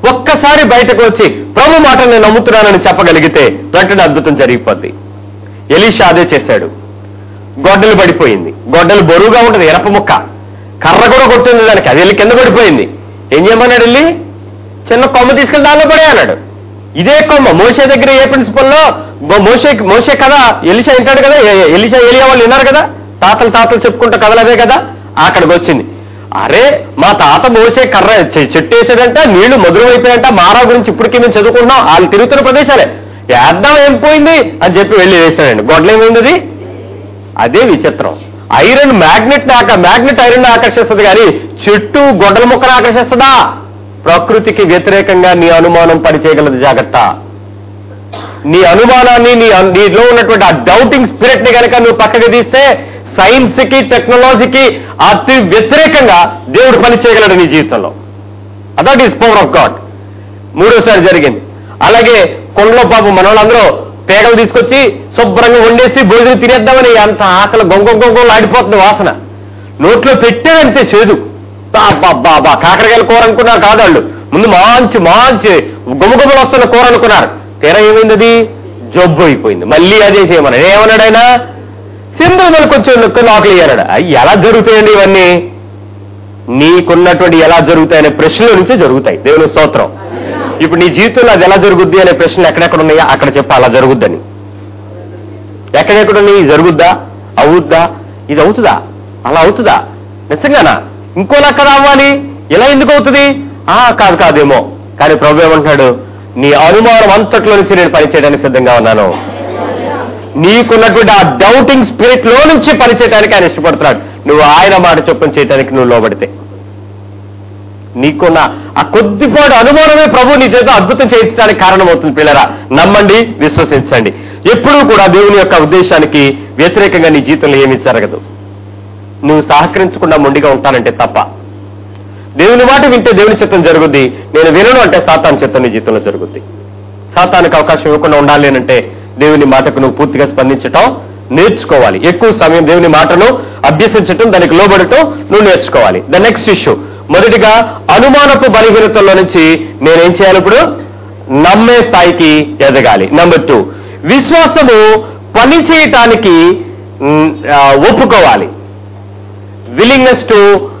ఒక్కసారి బయటకు వచ్చి ప్రభు మాట నేను నమ్ముతున్నానని చెప్పగలిగితే వెంటనే అద్భుతం జరిగిపోద్ది ఎలీషా అదే చేశాడు గొడ్డలు పడిపోయింది గొడ్డలు బరువుగా ఉంటుంది ఎరప ముక్క కర్ర కూడా కొట్టింది దానికి అది వెళ్ళి కింద పడిపోయింది ఏం చేయమన్నాడు వెళ్ళి చిన్న కొమ్మ తీసుకెళ్ళి దానిలో పడే అన్నాడు ఇదే కొమ్మ మోసే దగ్గర ఏ ప్రిన్సిపల్లో మోసే మోసే కదా ఎలిషా వింటాడు కదా ఎ- ఎలిషా ఏలియా వాళ్ళు విన్నారు కదా తాతలు తాతలు చెప్పుకుంటా కథలు అదే కదా అక్కడికి వచ్చింది అరే మా తాత మోసే కర్ర చె- చెట్టు వేసేదంట నీళ్లు మధురమైపోయాయంట మారా గురించి ఇప్పటికీ మేము చదువుకుంటున్నాం వాళ్ళు తిరుగుతున్న ప్రదేశాలే వేద్దాం ఏం పోయింది అని చెప్పి వెళ్ళి వేసాడండి గొడ్లేమైంది అది అదే విచిత్రం ఐరన్ మ్యాగ్నెట్ ఆక మ్యాగ్నెట్ ఐరన్ ఆకర్షిస్తుంది కానీ చెట్టు గొడ్డల ముక్కను ఆకర్షిస్తుందా ప్రకృతికి వ్యతిరేకంగా నీ అనుమానం పనిచేయగలదు జాగ్రత్త నీ అనుమానాన్ని నీ అన్- నీలో ఉన్నటువంటి ఆ డౌటింగ్ స్పిరిట్ ని కనుక నువ్వు పక్కకి తీస్తే సైన్స్ కి టెక్నాలజీకి అతి వ్యతిరేకంగా దేవుడు పని చేయగలడు నీ జీవితంలో that is power of God మూడోసారి జరిగింది అలాగే కొండలో పాపం మన వాళ్ళందరూ పేగలు తీసుకొచ్చి శుభ్రంగా వండేసి భోజనం తినేద్దామని అంత ఆకలి గొంగ గొంగలు ఆడిపోతుంది వాసన నోట్లో పెట్టేదంతే చేదు బాబా కాకరకాయల కూర అనుకున్నారు కాదు వాళ్ళు ముందు మంచి మంచి గుమగుమలు వస్తున్న కూర అనుకున్నారు తీరా ఏమైంది అది జబ్బు అయిపోయింది మళ్ళీ అదే చేయమన్నాడు ఏమన్నాడు ఆయన సింధు మళ్ళీ కొంచెం నొక్కు లోకలి అన్నాడు అయ్యి ఎలా జరుగుతాయండి ఇవన్నీ నీకున్నటువంటి ఎలా జరుగుతాయనే ప్రశ్నల నుంచే జరుగుతాయి దేవుని స్తోత్రం ఇప్పుడు నీ జీవితంలో అది ఎలా జరుగుద్ది అనే ప్రశ్నలు ఎక్కడెక్కడ ఉన్నాయో అక్కడ చెప్ప అలా జరుగుద్దని ఎక్కడెక్కడ ఉన్నాయి ఇది జరుగుద్దా అవుద్దా ఇది అవుతుందా అలా అవుతుందా నిజంగానా ఇంకోలా కదా అవ్వాలి ఇలా ఎందుకు అవుతుంది ఆ కాదు కాదేమో కానీ ప్రభు ఏమంటున్నాడు నీ అనుమానం అంతట్లో నుంచి నేను పనిచేయడానికి సిద్ధంగా ఉన్నాను నీకున్నటువంటి ఆ డౌటింగ్ స్పిరిట్ లో నుంచి పనిచేయడానికి ఆయన ఇష్టపడుతున్నాడు నువ్వు ఆయన మాట చొప్పున చేయడానికి నువ్వు లోబడితే నీకున్న ఆ కొద్దిపాటు అనుమానమే ప్రభు నీ చేత అద్భుతం చేయించడానికి కారణమవుతుంది పిల్లరా నమ్మండి విశ్వసించండి ఎప్పుడూ కూడా దేవుని యొక్క ఉద్దేశానికి వ్యతిరేకంగా నీ జీవితంలో ఏమీ జరగదు నువ్వు సహకరించకుండా మొండిగా ఉంటానంటే తప్ప దేవుని మాట వింటే దేవుని చిత్తం జరుగుద్ది నేను వినను అంటే సాతాను చిత్తం నీ జీవితంలో జరుగుద్ది సాతానికి అవకాశం ఇవ్వకుండా ఉండాలి అంటే దేవుని మాటకు నువ్వు పూర్తిగా స్పందించటం నేర్చుకోవాలి ఎక్కువ సమయం దేవుని మాటను అభ్యసించటం దానికి లోబడటం నువ్వు నేర్చుకోవాలి ద నెక్స్ట్ ఇష్యూ మొదటిగా అనుమానపు బలహీనతల్లో నుంచి నేనేం చేయాలి ఇప్పుడు నమ్మే స్థాయికి ఎదగాలి నెంబర్ టూ విశ్వాసము పని చేయటానికి మ్, ఆ, ఒప్పుకోవాలి willingness to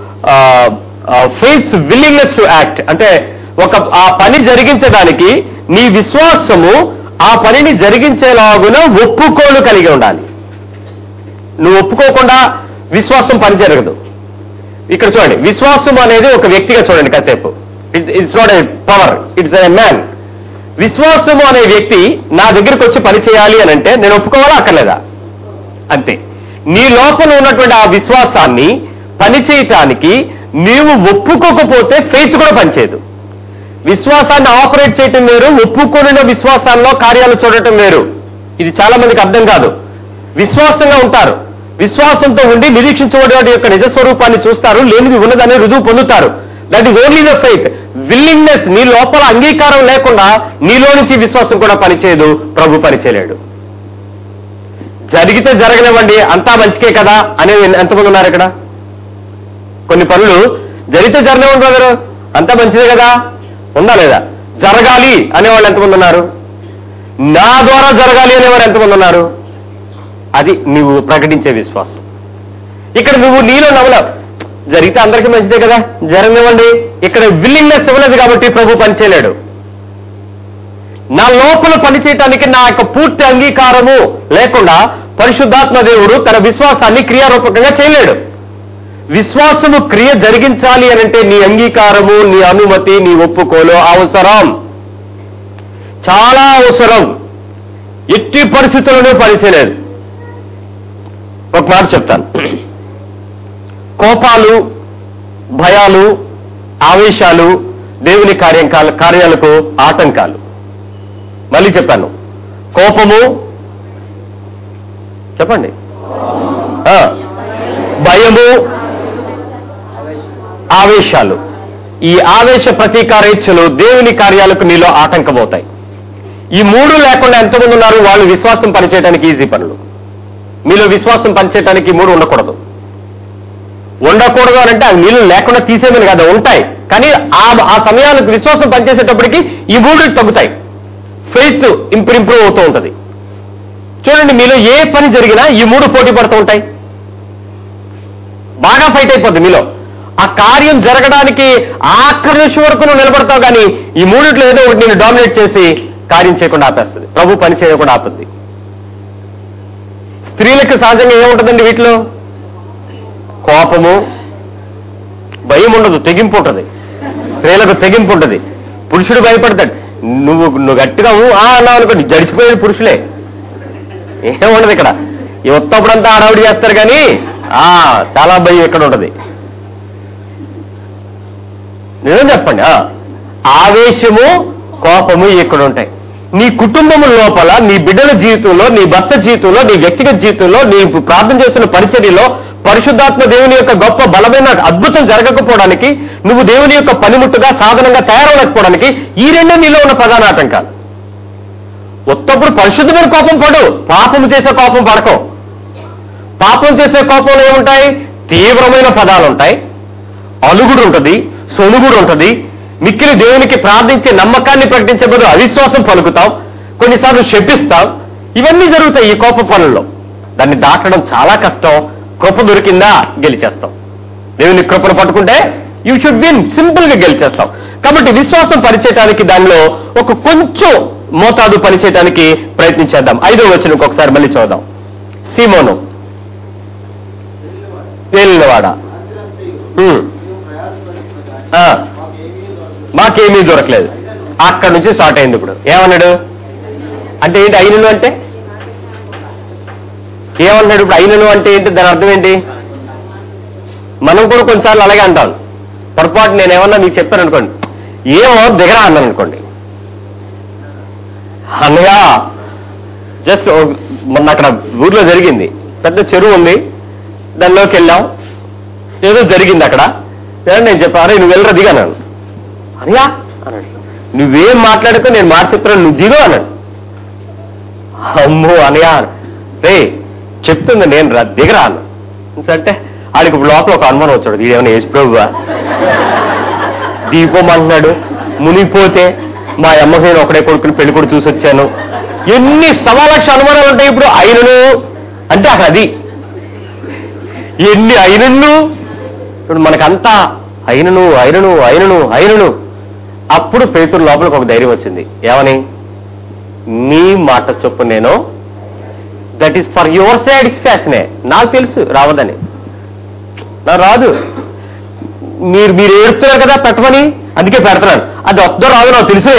fates willingness to act అంటే ఒక ఆ పని జరిగించడానికి నీ విశ్వాసము ఆ పనిని జరిగించేలాగున ఒప్పుకోలు కలిగి ఉండాలి నువ్వు ఒప్పుకోకుండా విశ్వాసం పని జరగదు ఇక్కడ చూడండి విశ్వాసం అనేది ఒక వ్యక్తిగా చూడండి కాసేపు it's not a power it's a man విశ్వాసము అనే వ్యక్తి నా దగ్గరికి వచ్చి పని చేయాలి అని అంటే నేను ఒప్పుకోవాలా అక్కర్లేదా అంతే నీ లోపల ఉన్నటువంటి ఆ విశ్వాసాన్ని పనిచేయటానికి నీవు ఒప్పుకోకపోతే ఫెయిత్ కూడా పనిచేయదు విశ్వాసాన్ని ఆపరేట్ చేయటం వేరు ఒప్పుకొనిన విశ్వాసాల్లో కార్యాలు చూడటం వేరు ఇది చాలా మందికి అర్థం కాదు విశ్వాసంగా ఉంటారు విశ్వాసంతో ఉండి నిరీక్షించబడే యొక్క నిజ స్వరూపాన్ని చూస్తారు లేనిది ఉన్నదనే రుజువు పొందుతారు that is only the faith willingness నీ లోపల అంగీకారం లేకుండా నీలో నుంచి విశ్వాసం కూడా పనిచేయదు ప్రభు పనిచేయలేడు జరిగితే జరగనివ్వండి అంతా మంచికే కదా అనేది ఎంతమంది ఉన్నారు ఇక్కడ కొన్ని పనులు జరిగితే జరగనివ్వండి బ్రదరు అంతా మంచిదే కదా ఉందా లేదా జరగాలి అనేవాళ్ళు ఎంతమంది ఉన్నారు నా ద్వారా జరగాలి అనేవారు ఎంతమంది ఉన్నారు అది నువ్వు ప్రకటించే విశ్వాసం ఇక్కడ నువ్వు నీలో నవ్వలేవు జరిగితే అందరికీ మంచిదే కదా జరగనివ్వండి ఇక్కడ విల్లింగ్నెస్ ఇవ్వలేదు కాబట్టి ప్రభు పనిచేయలేడు నా లోపల పనిచేయటానికి నా యొక్క పూర్తి అంగీకారము లేకుండా పరిశుద్ధాత్మ దేవుడు తన విశ్వాసాన్ని క్రియారూపకంగా చేయలేడు విశ్వాసము క్రియ జరిగించాలి అనంటే నీ అంగీకారము నీ అనుమతి నీ ఒప్పుకోలు అవసరం చాలా అవసరం ఎట్టి పరిస్థితుల్లోనూ పనిచేయలేదు ఒక మాట చెప్తాను కోపాలు భయాలు ఆవేశాలు దేవుని కార్యం కార్యాలకు ఆటంకాలు మళ్ళీ చెప్పాను కోపము చెప్పండి ఆ, భయము ఆవేశాలు ఈ ఆవేశ ప్రతీకారేచ్ఛలు దేవుని కార్యాలకు నీలో ఆటంకమవుతాయి ఈ మూడు లేకుండా ఎంతమంది ఉన్నారు వాళ్ళు విశ్వాసం పనిచేయడానికి ఈజీ పనులు మీలో విశ్వాసం పనిచేయడానికి ఈ మూడు ఉండకూడదు ఉండకూడదు అని అంటే అవి నీళ్ళు లేకుండా తీసేమని కదా ఉంటాయి కానీ ఆ ఆ సమయానికి విశ్వాసం పనిచేసేటప్పటికి ఈ మూడు తగ్గుతాయి ఫెయిత్ ఇంప్రూవ్ ఇంప్రూవ్ అవుతూ ఉంటుంది చూడండి మీలో ఏ పని జరిగినా ఈ మూడు పోటీ పడుతూ ఉంటాయి బాగా ఫైట్ అయిపోద్ది మీలో ఆ కార్యం జరగడానికి ఆఖరి నిమిషం వరకు నువ్వు నిలబడతావు కానీ ఈ మూడిట్లో ఏదో ఒకటి నేను డామినేట్ చేసి కార్యం చేయకుండా ఆపేస్తుంది ప్రభు పని చేయకుండా ఆపుద్ది స్త్రీలకు సహజంగా ఏముంటుందండి వీటిలో కోపము భయం ఉండదు తెగింపు ఉంటుంది స్త్రీలకు తెగింపు ఉంటుంది పురుషుడు భయపడతాడు నువ్వు నువ్వు గట్టిగా ఊ ఆ అన్నావు అనుకోండి జడిసిపోయేది పురుషులే ఏముండదు ఇక్కడ ఈ ఉత్తప్పుడంతా ఆడవిడి చేస్తారు కానీ ఆ చాలా భయం ఇక్కడ ఉంటది నిజం చెప్పండి ఆ, ఆవేశము కోపము ఇక్కడ ఉంటాయి నీ కుటుంబము లోపల నీ బిడ్డల జీవితంలో నీ భర్త జీవితంలో నీ వ్యక్తిగత జీవితంలో నీ ప్రార్థన చేస్తున్న పరిచర్యలో పరిశుద్ధాత్మ దేవుని యొక్క గొప్ప బలమైన అద్భుతం జరగకపోవడానికి నువ్వు దేవుని యొక్క పనిముట్టుగా సాధనంగా తయారవలేకపోవడానికి ఈ రెండే నీలో ఉన్న ప్రధాన ఆటంకాలు ఉత్తప్పుడు పరిశుద్ధమైన కోపం పడు పాపం చేసే కోపం పడకం పాపం చేసే కోపంలో ఏముంటాయి తీవ్రమైన పదాలు ఉంటాయి అలుగుడు ఉంటుంది సొనుగుడు ఉంటుంది మిక్కిలి దేవునికి ప్రార్థించే నమ్మకాన్ని ప్రకటించే బదులు అవిశ్వాసం పలుకుతాం కొన్నిసార్లు శపిస్తాం ఇవన్నీ జరుగుతాయి ఈ కోప పనుల్లో దాన్ని దాటడం చాలా కష్టం కృప దొరికిందా గెలిచేస్తాం దేవుని కృపను పట్టుకుంటే యూ షుడ్ విన్ సింపుల్ గా గెలిచేస్తాం కాబట్టి విశ్వాసం పరిచేయటానికి దానిలో ఒక కొంచెం మోతాదు పనిచేయటానికి ప్రయత్నించేద్దాం ఐదో వచ్చిన ఒకసారి మళ్ళీ చూద్దాం సీమోను వెళ్ళినవాడ హ్మ్. ఆ, మాకేమీ దొరకలేదు అక్కడ నుంచి స్టార్ట్ అయింది ఇప్పుడు ఏమన్నాడు అంటే ఏంటి అయినను అంటే ఏమన్నాడు ఇప్పుడు అయినను అంటే ఏంటి దాని అర్థం ఏంటి మనం కూడా కొన్నిసార్లు అలాగే అంటాం పొరపాటు నేను ఏమన్నా మీకు చెప్పాను అనుకోండి ఏమో దిగరా అన్నాను అనుకోండి అన్నయ్య జస్ట్ మొన్న అక్కడ ఊర్లో జరిగింది పెద్ద చెరువు ఉంది దానిలోకి వెళ్ళాం ఏదో జరిగింది అక్కడ ఏదో నేను చెప్పాను నువ్వు వెళ్ళరా దిగా అన్నాను అనియా అన్నాడు నువ్వేం మాట్లాడితే నేను మాట చెప్తున్నాను నువ్వు దిగు అన్నాడు అమ్మో అనయా రే చెప్తుంది నేను రా దిగరా అన్న అంటే ఆడికి ఇప్పుడు లోపల ఒక అనుమానం వచ్చాడు ఇదేమైనా యేసు ప్రభువా దీపమంటున్నాడు మునిగిపోతే మా అమ్మకి నేను ఒకడే కొడుకుని పెళ్లి కూడా చూసి వచ్చాను ఎన్ని సవాలక్ష అనుమానాలు ఉంటాయి ఇప్పుడు అయినను అంటే అక్కడ అది ఎన్ని అయినను ఇప్పుడు మనకంతా అయినను అయినను అయినను అయినను అప్పుడు పేతురు లోపలికి ఒక ధైర్యం వచ్చింది ఏమని నీ మాట చొప్పు నేను దట్ ఈస్ ఫర్ యువర్ సాటిస్ఫాక్షనే నాకు తెలుసు రావదని నా రాదు మీరు మీరు ఏడుస్తున్నారు కదా పెట్టమని అందుకే పెడుతున్నాను అది వద్దో రాదు నాకు తెలుసే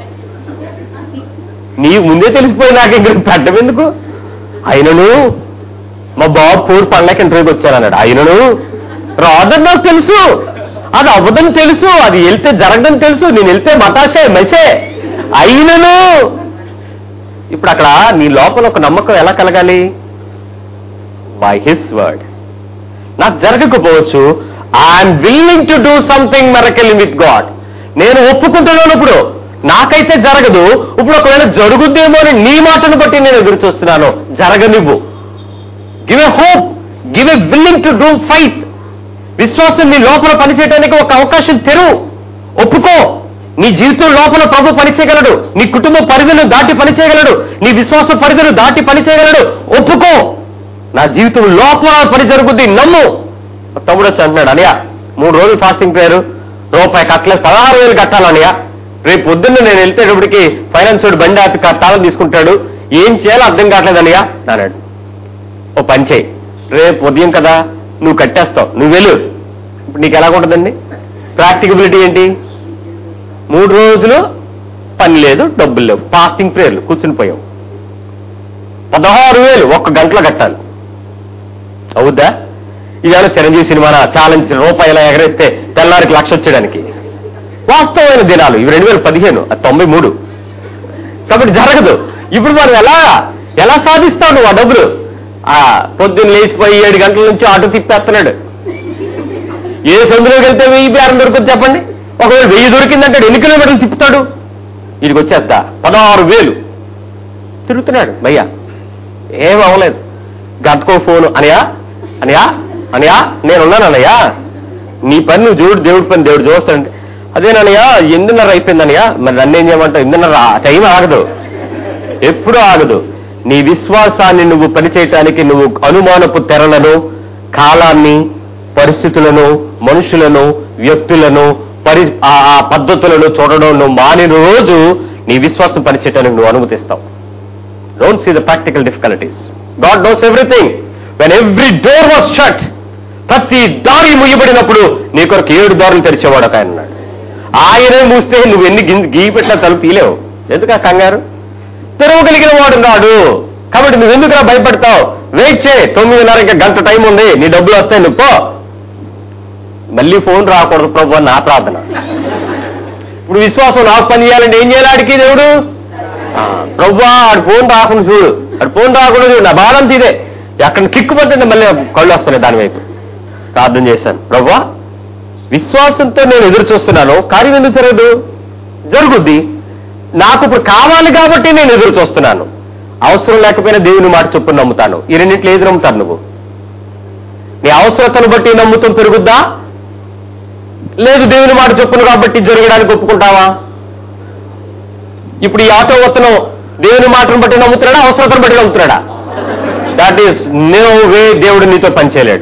నీ ముందే తెలిసిపోయి నాకు ఇంక పెట్టడం ఎందుకు అయినను మా బాబు పూర్ పండగకి ఇంటర్వ్యూకి వచ్చానన్నాడు అయినను రాదని నాకు తెలుసు అది అవ్వదని తెలుసు అది వెళ్తే జరగదని తెలుసు నేను వెళ్తే మతాసే మెసే అయినను ఇప్పుడు అక్కడ నీ లోపల ఒక నమ్మకం ఎలా కలగాలి బై హిస్ వర్డ్ నాకు జరగకపోవచ్చు I'm willing to do something miracle with God నేను ఒప్పుకుంటున్నాను ఇప్పుడు నాకైతే జరగదు ఇప్పుడు ఒకవేళ జరుగుద్దేమో అని నీ మాటను బట్టి నేను ఎదురు చూస్తున్నాను జరగనివ్వు give a hope give a willing to do fight విశ్వాసం నీ లోపల పనిచేయడానికి ఒక అవకాశం తెరువు ఒప్పుకో నీ జీవితం లోపల ప్రభు పనిచేయగలడు నీ కుటుంబ పరిధులు దాటి పనిచేయగలడు నీ విశ్వాస పరిధులు దాటి పనిచేయగలడు ఒప్పుకో నా జీవితం లోపల పని జరుగుద్ది నమ్ము ఒక తమ్ముడు వచ్చి అంటున్నాడు అనియా మూడు రోజులు ఫాస్టింగ్ ప్రేయరు రూపాయి కట్టలేదు పదహారు వేలు కట్టాలనియా రేపు పొద్దున్న నేను వెళ్తేటప్పటికి ఫైనాన్స్ వాడు బండి ఆపి తాళం తీసుకుంటాడు ఏం చేయాలో అర్థం కావట్లేదు అనియా అన్నాడు ఓ పని చేయి రేపు ఉదయం కదా నువ్వు కట్టేస్తావు నువ్వు వెళ్ళు ఇప్పుడు నీకు ఎలాగుంటుందండి ప్రాక్టికబిలిటీ ఏంటి మూడు రోజులు పని లేదు డబ్బులు లేవు ఫాస్టింగ్ ప్రేయర్లు కూర్చుని పోయావు పదహారు వేలు ఒక్క గంటలో కట్టాలి అవుద్దా ఇదేమో చిరంజీవి సినిమానా ఛాలెంజ్ రూపాయలు ఎగరేస్తే తెల్లారికి లక్ష వచ్చేయడానికి వాస్తవమైన దినాలు ఇవి రెండు వేల పదిహేను అది తొంభై మూడు కాబట్టి జరగదు ఇప్పుడు మనం ఎలా ఎలా సాధిస్తావు నువ్వు ఆ డబ్బులు ఆ పొద్దున్న లేచిపోయి ఏడు గంటల నుంచి ఆటో తిప్పేస్తున్నాడు ఏ సందులోకి వెళ్తే వెయ్యి బేరం దొరుకుతుంది చెప్పండి ఒకవేళ వెయ్యి దొరికిందంటే ఎన్ని కిలోమీటర్లు తిప్పుతాడు వీడికి వచ్చేస్తా పదహారు వేలు తిరుగుతున్నాడు భయ్యా ఏం అవ్వలేదు గంటకో ఫోను అనయా అనయా అనయా నేనున్నాను అనయ్యా నీ పని నువ్వు చూడు దేవుడి పని దేవుడు చూస్తాడంటే అదేనయ్యా ఎందున్నర అయిపోయిందనయ్యా మరి నన్ను ఏం చేయమంటావు ఎందున్నర టైం ఆగదు ఎప్పుడూ ఆగదు నీ విశ్వాసాన్ని నువ్వు పనిచేయటానికి నువ్వు అనుమానపు తెరలను కాలాన్ని పరిస్థితులను మనుషులను వ్యక్తులను పరి ఆ ఆ పద్ధతులను చూడడం నువ్వు మానిన రోజు నీ విశ్వాసం పనిచేయటానికి నువ్వు అనుమతిస్తావు don't see the practical difficulties God knows everything when every door was shut ప్రతి దారి ముయ్యబడినప్పుడు నీ కొరకు ఏడు దారులు తెరిచేవాడు ఒక ఆయన ఉన్నాడు ఆయనే మూస్తే నువ్వు ఎన్ని గిం- గీ పెట్టిన తలుపు తీలేవు ఎందుకు ఆ కంగారు తెరవగలిగిన వాడు నాడు కాబట్టి నువ్వు ఎందుకురా భయపడతావు వెయిట్ చేయి తొమ్మిదిన్నర ఇంకా గంట టైం ఉంది నీ డబ్బులు వస్తాయి నువ్వు పో మళ్ళీ ఫోన్ రాకూడదు ప్రభు అని నా ప్రార్థన ఇప్పుడు విశ్వాసం నాకు పని చేయాలంటే ఏం చేయాలి ఆడికి దేవుడు ఆ, ప్రభువా ఆడు ఫోన్ రాకుండా చూడు ఆడు ఫోన్ రాకుండా చూడు నా బాధంతా ఇదే ఎక్కడ కిక్కు పడుతుంది మళ్ళీ కళ్ళు వస్తున్నాయి దాని వైపు ప్రార్థన చేశాను ప్రభువా విశ్వాసంతో నేను ఎదురు చూస్తున్నాను కార్యం ఎందుకు జరగదు జరుగుద్ది నాకు ఇప్పుడు కావాలి కాబట్టి నేను ఎదురు చూస్తున్నాను అవసరం లేకపోయినా దేవుని మాట చొప్పున నమ్ముతాను ఈ రెండింటిలో ఏది నమ్ముతాను నువ్వు నీ అవసరతను బట్టి నమ్ముతాం పెరుగుద్దా లేదు దేవుని మాట చొప్పున కాబట్టి జరగడానికి ఒప్పుకుంటావా ఇప్పుడు ఈ ఆటో వత్తనం దేవుని మాటను బట్టి నమ్ముతున్నాడా అవసరతను బట్టి నమ్ముతున్నాడా దాట్ ఈస్ నో వే దేవుడు నీతో పనిచేయలేడు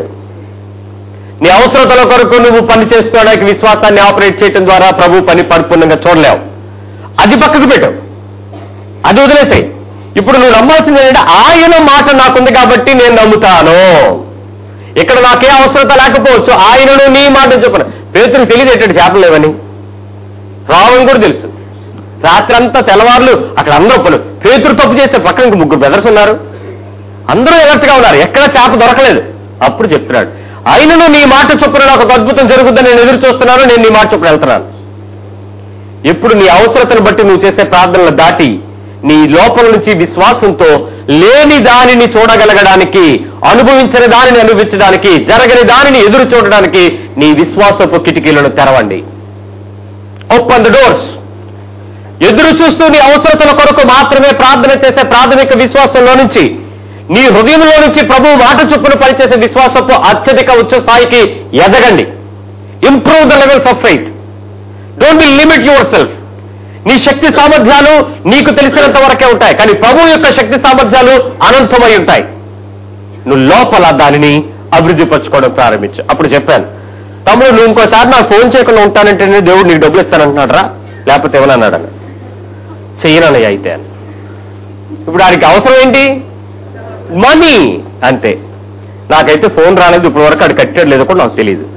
నీ అవసరతల కొరకు నువ్వు పని చేస్తున్నాడానికి విశ్వాసాన్ని ఆపరేట్ చేయడం ద్వారా ప్రభు పని పరిపూర్ణంగా చూడలేవు అది పక్కకు పెట్టు అది వదిలేసాయి ఇప్పుడు నువ్వు నమ్మాల్సింది ఏంటంటే ఆయన మాట నాకుంది కాబట్టి నేను నమ్ముతాను ఇక్కడ నాకే అవసరత లేకపోవచ్చు ఆయనను నీ మాట చెప్పను పేతులకు తెలియదు ఏంటంటే చేపలు లేవని రావని కూడా తెలుసు రాత్రి అంతా తెల్లవారులు అక్కడ అందరూ పలు పేతురు తప్పు చేస్తే పక్కన ఇంక ముగ్గురు బ్రదర్స్ ఉన్నారు అందరూ ఎలర్ట్గా ఉన్నారు ఎక్కడ చేప దొరకలేదు అప్పుడు చెప్తున్నాడు ఆయనను నీ మాట చొప్పున నాకు ఒక అద్భుతం జరుగుతుందని నేను ఎదురు చూస్తున్నాను నేను నీ మాట చొప్పున వెళ్తున్నాను ఎప్పుడు నీ అవసరతను బట్టి నువ్వు చేసే ప్రార్థనలు దాటి నీ లోపల నుంచి విశ్వాసంతో లేని దానిని చూడగలగడానికి అనుభవించని దానిని అనుభవించడానికి జరగని దానిని ఎదురు చూడడానికి నీ విశ్వాసపు కిటికీలను తెరవండి ఓపెన్ ద డోర్స్ ఎదురు చూస్తూ నీ అవసరతల కొరకు మాత్రమే ప్రార్థన చేసే ప్రాథమిక విశ్వాసంలో నుంచి నీ హృదయంలో నుంచి ప్రభు మాట చొప్పున పనిచేసే విశ్వాసపు అత్యధిక ఉచ్చ స్థాయికి ఎదగండి improve the levels of faith don't be limit yourself నీ శక్తి సామర్థ్యాలు నీకు తెలిసినంత వరకే ఉంటాయి కానీ ప్రభు యొక్క శక్తి సామర్థ్యాలు అనంతమై ఉంటాయి నువ్వు లోపల దానిని అభివృద్ధి పరచుకోవడం ప్రారంభించు అప్పుడు చెప్పాను తమ్ముడు నువ్వు ఇంకోసారి నాకు ఫోన్ చేయకుండా ఉంటానంటే నేను దేవుడు నీకు డబ్బులు ఇస్తానంటున్నాడు రా లేకపోతే ఏమన్నాడు అని చెయ్యనయ్య అయితే అని ఇప్పుడు ఆయనకి అవసరం ఏంటి మనీ అంతే నాకైతే ఫోన్ రాలేదు ఇప్పటి వరకు అది కట్టాడు లేదో కూడా నాకు తెలియదు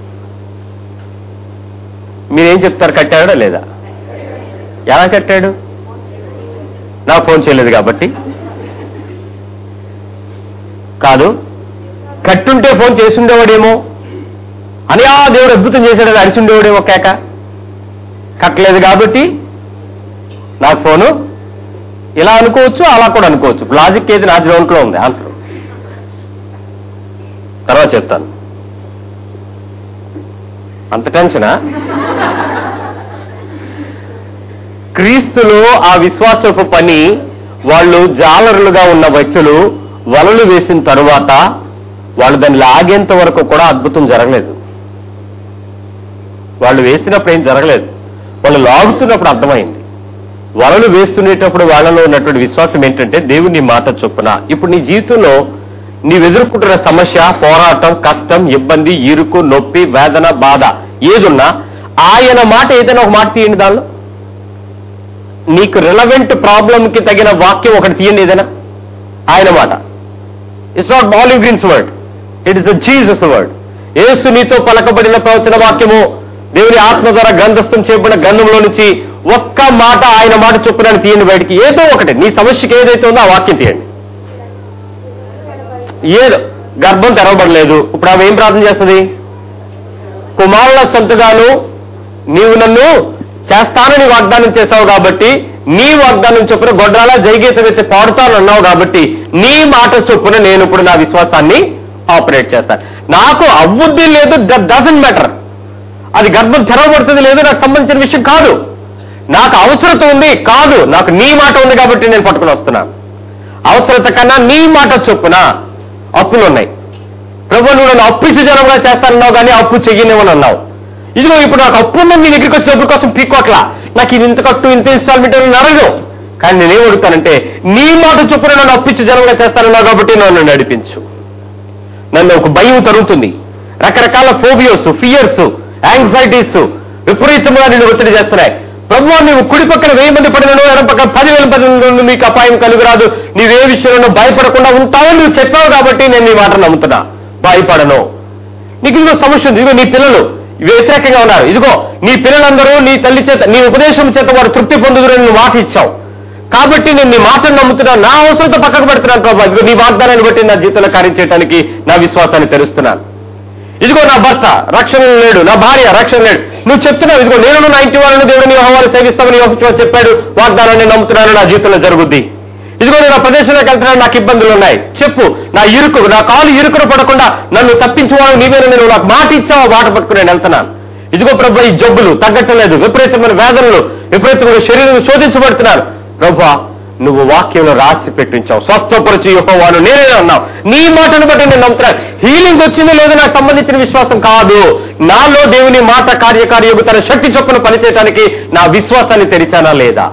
మీరేం చెప్తారు కట్టాడా లేదా ఎలా కట్టాడు నాకు ఫోన్ చేయలేదు కాబట్టి కాదు కట్టుంటే ఫోన్ చేసి ఉండేవాడేమో అని ఆ దేవుడు అద్భుతం చేశాడని అరిసి ఉండేవాడేమో కేక కట్టలేదు కాబట్టి నాకు ఫోను ఇలా అనుకోవచ్చు అలా కూడా అనుకోవచ్చు లాజిక్ ఏది నా గ్రౌండ్లో ఉంది ఆన్సర్ తర్వాత చెప్తాను అంత టెన్షనా క్రీస్తులో ఆ విశ్వాసపు పని వాళ్ళు జాలరులుగా ఉన్న వ్యక్తులు వలలు వేసిన తరువాత వాళ్ళు దాన్ని లాగేంత వరకు కూడా అద్భుతం జరగలేదు వాళ్ళు వేసినప్పుడు ఏం జరగలేదు వాళ్ళు లాగుతున్నప్పుడు అర్థమైంది వలలు వేస్తునేటప్పుడు వాళ్ళలో ఉన్నటువంటి విశ్వాసం ఏంటంటే దేవుని మాట చొప్పున ఇప్పుడు నీ జీవితంలో నీవు ఎదుర్కొంటున్న సమస్య పోరాటం కష్టం ఇబ్బంది ఇరుకు నొప్పి వేదన బాధ ఏదున్నా ఆయన మాట ఏదైనా ఒక మాట తీయండి దానిలో నీకు రిలవెంట్ ప్రాబ్లంకి తగిన వాక్యం ఒకటి తీయండి ఏదైనా ఆయన మాట it's not balling greens word it is the Jesus word యేసు నీతో పలకబడిన ప్రవచన వాక్యము దేవుని ఆత్మ ద్వారా గ్రంథస్థం చేయబడిన గ్రంథంలో నుంచి ఒక్క మాట ఆయన మాట చొప్పున తీయండి బయటికి ఏదో ఒకటి నీ సమస్యకి ఏదైతే ఉందో ఆ వాక్యం తీయండి ఏదో గర్భం తెరవబడలేదు ఇప్పుడు ఆమె ఏం ప్రార్థన చేస్తుంది కుమారుల సొంతగాను నీవు నన్ను చేస్తానని వాగ్దానం చేశావు కాబట్టి నీ వాగ్దానం చొప్పున గొడ్రాల జయగీతం ఎత్తి పాడుతాను అన్నావు కాబట్టి నీ మాట చొప్పున నేను ఇప్పుడు నా విశ్వాసాన్ని ఆపరేట్ చేస్తాను నాకు అవ్వుద్ది లేదు దట్ డజంట్ మ్యాటర్ అది గర్భం తెరవబడుతుంది లేదు నాకు సంబంధించిన విషయం కాదు నాకు అవసరత ఉంది కాదు నాకు నీ మాట ఉంది కాబట్టి నేను పట్టుకుని వస్తున్నాను అవసరత కన్నా నీ మాట చొప్పున అప్పులు ఉన్నాయి ప్రభు నువ్వు నన్ను అప్పు ఇచ్చి జనంగా చేస్తానన్నావు కానీ అప్పు చెయ్యనివని అన్నావు ఇదిగో ఇప్పుడు నాకు అప్పు ఉందని నీ దగ్గరికి వచ్చి డబ్బుల కోసం పీక్కోట్లా నాకు ఇది ఇంత కట్టు ఇంత ఇన్స్టాల్మెంట్ అని అడగదు కానీ నేనేం అడుగుతానంటే నీ మాట చొప్పున నన్ను అప్పిచ్చి జనంగా చేస్తానన్నావు కాబట్టి నన్ను నడిపించు నన్ను ఒక భయం తరుగుతుంది రకరకాల ఫోబియోస్ ఫియర్స్ యాంగ్జైటీస్ విపరీతంగా నిన్ను ఒత్తిడి చేస్తున్నాయి ప్రభు నువ్వు కుడి పక్కన వెయ్యి మంది పడినను ఎడం పక్కన పదివేల పది నుండి మీకు అపాయం కలుగురాదు నీవే విషయంలో భయపడకుండా ఉంటావని నువ్వు చెప్పావు కాబట్టి నేను నీ మాట నమ్ముతున్నా భయపడను నీకు ఇదిగో సమస్య ఉంది ఇదిగో నీ పిల్లలు వ్యతిరేకంగా ఉన్నారు ఇదిగో నీ పిల్లలందరూ నీ తల్లి చేత నీ ఉపదేశం చేత వారు తృప్తి పొందుదురని నువ్వు మాట ఇచ్చావు కాబట్టి నేను నీ మాటను నమ్ముతున్నాను నా అవసరంతో పక్కకు పెడుతున్నాను ప్రభావ ఇదిగో నీ వాగ్దానాన్ని బట్టి నా జీవితంలో కార్యం చేయడానికి నా విశ్వాసాన్ని తెరుస్తున్నాను ఇదిగో నా భర్త రక్షణ లేడు నా భార్య రక్షణ లేడు నువ్వు చెప్తున్నావు ఇదిగో నేను నా ఇంటి వాళ్ళని దేవుడు నీ హోవాన్ని సేవిస్తామని యెహోవా చెప్పాడు వాగ్దానాన్ని నమ్ముతున్నాను నా జీవితంలో జరుగుద్ది ఇదిగో నేను ఆ ప్రదేశంలోకి వెళ్తున్నాను నాకు ఇబ్బందులు ఉన్నాయి చెప్పు నా ఇరుకు నా కాలు ఇరుకును పడకుండా నన్ను తప్పించువాడు నీవేనా నేను నాకు మాట ఇచ్చావు మాట పట్టుకుని నేను వెళ్తున్నాను ఇదిగో ప్రభు ఈ జబ్బులు తగ్గట్లేదు విపరీతమైన వేదనలు విపరీతమైన శరీరం శోధించబడుతున్నారు ప్రభు నువ్వు వాక్యంలో రాసి పెట్టించావు స్వస్థపరిచి యెహోవాను నేనే అన్నావు నీ మాటను బట్టి నేను నమ్ముతున్నాను హీలింగ్ వచ్చిందో లేదో నాకు సంబంధించిన విశ్వాసం కాదు నాలో దేవుని మాట కార్యకార్యము తన శక్తి చొప్పున పనిచేయడానికి నా విశ్వాసాన్ని తెరిచానా లేదా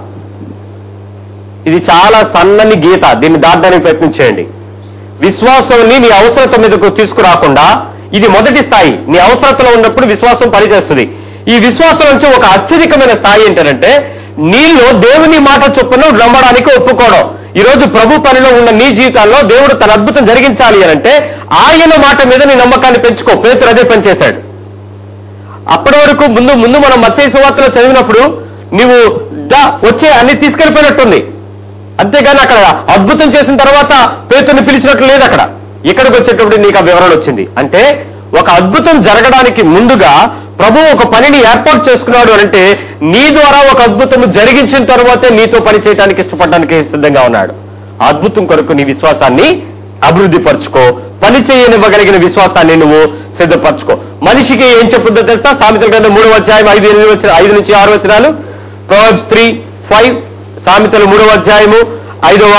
ఇది చాలా సన్నని గీత దీన్ని దాటడానికి ప్రయత్నం చేయండి విశ్వాసాన్ని నీ అవసరత మీదకు తీసుకురాకుండా ఇది మొదటి స్థాయి నీ అవసరతలో ఉన్నప్పుడు విశ్వాసం పనిచేస్తుంది ఈ విశ్వాసం నుంచి ఒక అత్యధికమైన స్థాయి ఏంటంటే నీలో దేవుని మాట చొప్పున నమ్మడానికి ఒప్పుకోవడం ఈ రోజు ప్రభు పనిలో ఉన్న నీ జీవితాల్లో దేవుడు తన అద్భుతం జరిగించాలి అని అంటే ఆయన మాట మీద నీ నమ్మకాన్ని పెంచుకో పేతురు అదే పనిచేశాడు అప్పటి వరకు ముందు ముందు మనం మత్స్య సువార్తలో చదివినప్పుడు నీవు దా వచ్చే అన్ని తీసుకెళ్ళిపోయినట్టుంది అంతేగాని అక్కడ అద్భుతం చేసిన తర్వాత పేతుని పిలిచినట్లు లేదు అక్కడ ఇక్కడికి వచ్చేటప్పుడు నీకు ఆ వివరణ వచ్చింది అంటే ఒక అద్భుతం జరగడానికి ముందుగా ప్రభు ఒక పనిని ఏర్పాటు చేసుకున్నాడు అని అంటే నీ ద్వారా ఒక అద్భుతం జరిగించిన తర్వాతే నీతో పని చేయడానికి ఇష్టపడడానికి సిద్ధంగా ఉన్నాడు ఆ అద్భుతం కొరకు నీ విశ్వాసాన్ని అభివృద్ధి పరుచుకో పని చేయనివ్వగలిగిన విశ్వాసాన్ని నువ్వు సిద్ధపరచుకో మనిషికి ఏం చెప్పుద్దో తెలుసా సామెతల గ్రంథం మూడవ అధ్యాయం ఐదు ఎనిమిది వచ్చిన ఐదు నుంచి ఆరు వచనాలు ప్రొవర్బ్స్ త్రీ ఫైవ్ సామెతలు మూడవ అధ్యాయము ఐదవ